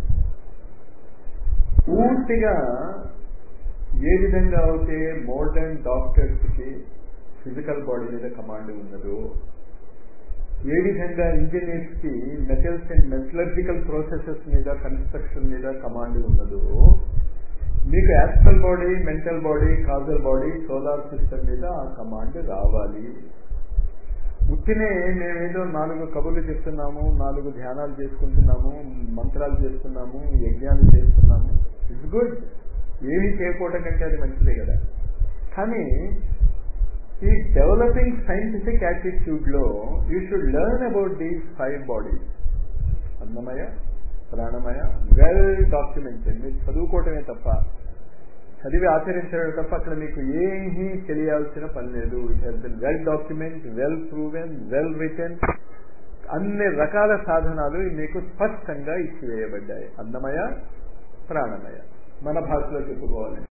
A: పూర్తిగా ఏ విధంగా అయితే మోడర్న్ డాక్టర్స్కి ఫిజికల్ బాడీ మీద కమాండ్ ఉన్నదో ఏ విధంగా ఇంజనీర్స్ కి మెటల్స్ అండ్ మెటలర్జికల్ ప్రాసెసెస్ మీద కన్స్ట్రక్షన్ మీద కమాండ్ ఉన్నదో మీకు astral body mental body causal body solar system మీద ఆ కమాండ్ రావాలి ఉట్టినే మేమేదో నాలుగు కబుర్లు చెప్తున్నాము నాలుగు ధ్యానాలు చేసుకుంటున్నాము మంత్రాలు చేస్తున్నాము యజ్ఞాలు చేస్తున్నాము ఇట్స్ గుడ్ ఏమీ చేయకపోవడం కంటే అది మంచిదే కదా కానీ ఈ డెవలపింగ్ సైంటిఫిక్ యాటిట్యూడ్ లో you should learn about these five bodies అన్నమయ ప్రాణమయ వెల్ డాక్యుమెంటెడ్ మీరు చదువుకోవటమే తప్ప చదివి ఆచరించడం తప్ప అక్కడ మీకు ఏమీ తెలియాల్సిన పని లేదు it has been well documented well proven well written అన్ని రకాల సాధనాలు మీకు స్పష్టంగా ఇచ్చివేయబడ్డాయి అన్నమయ ప్రాణమయ మన భాషలో చెప్పుకోవాలంటే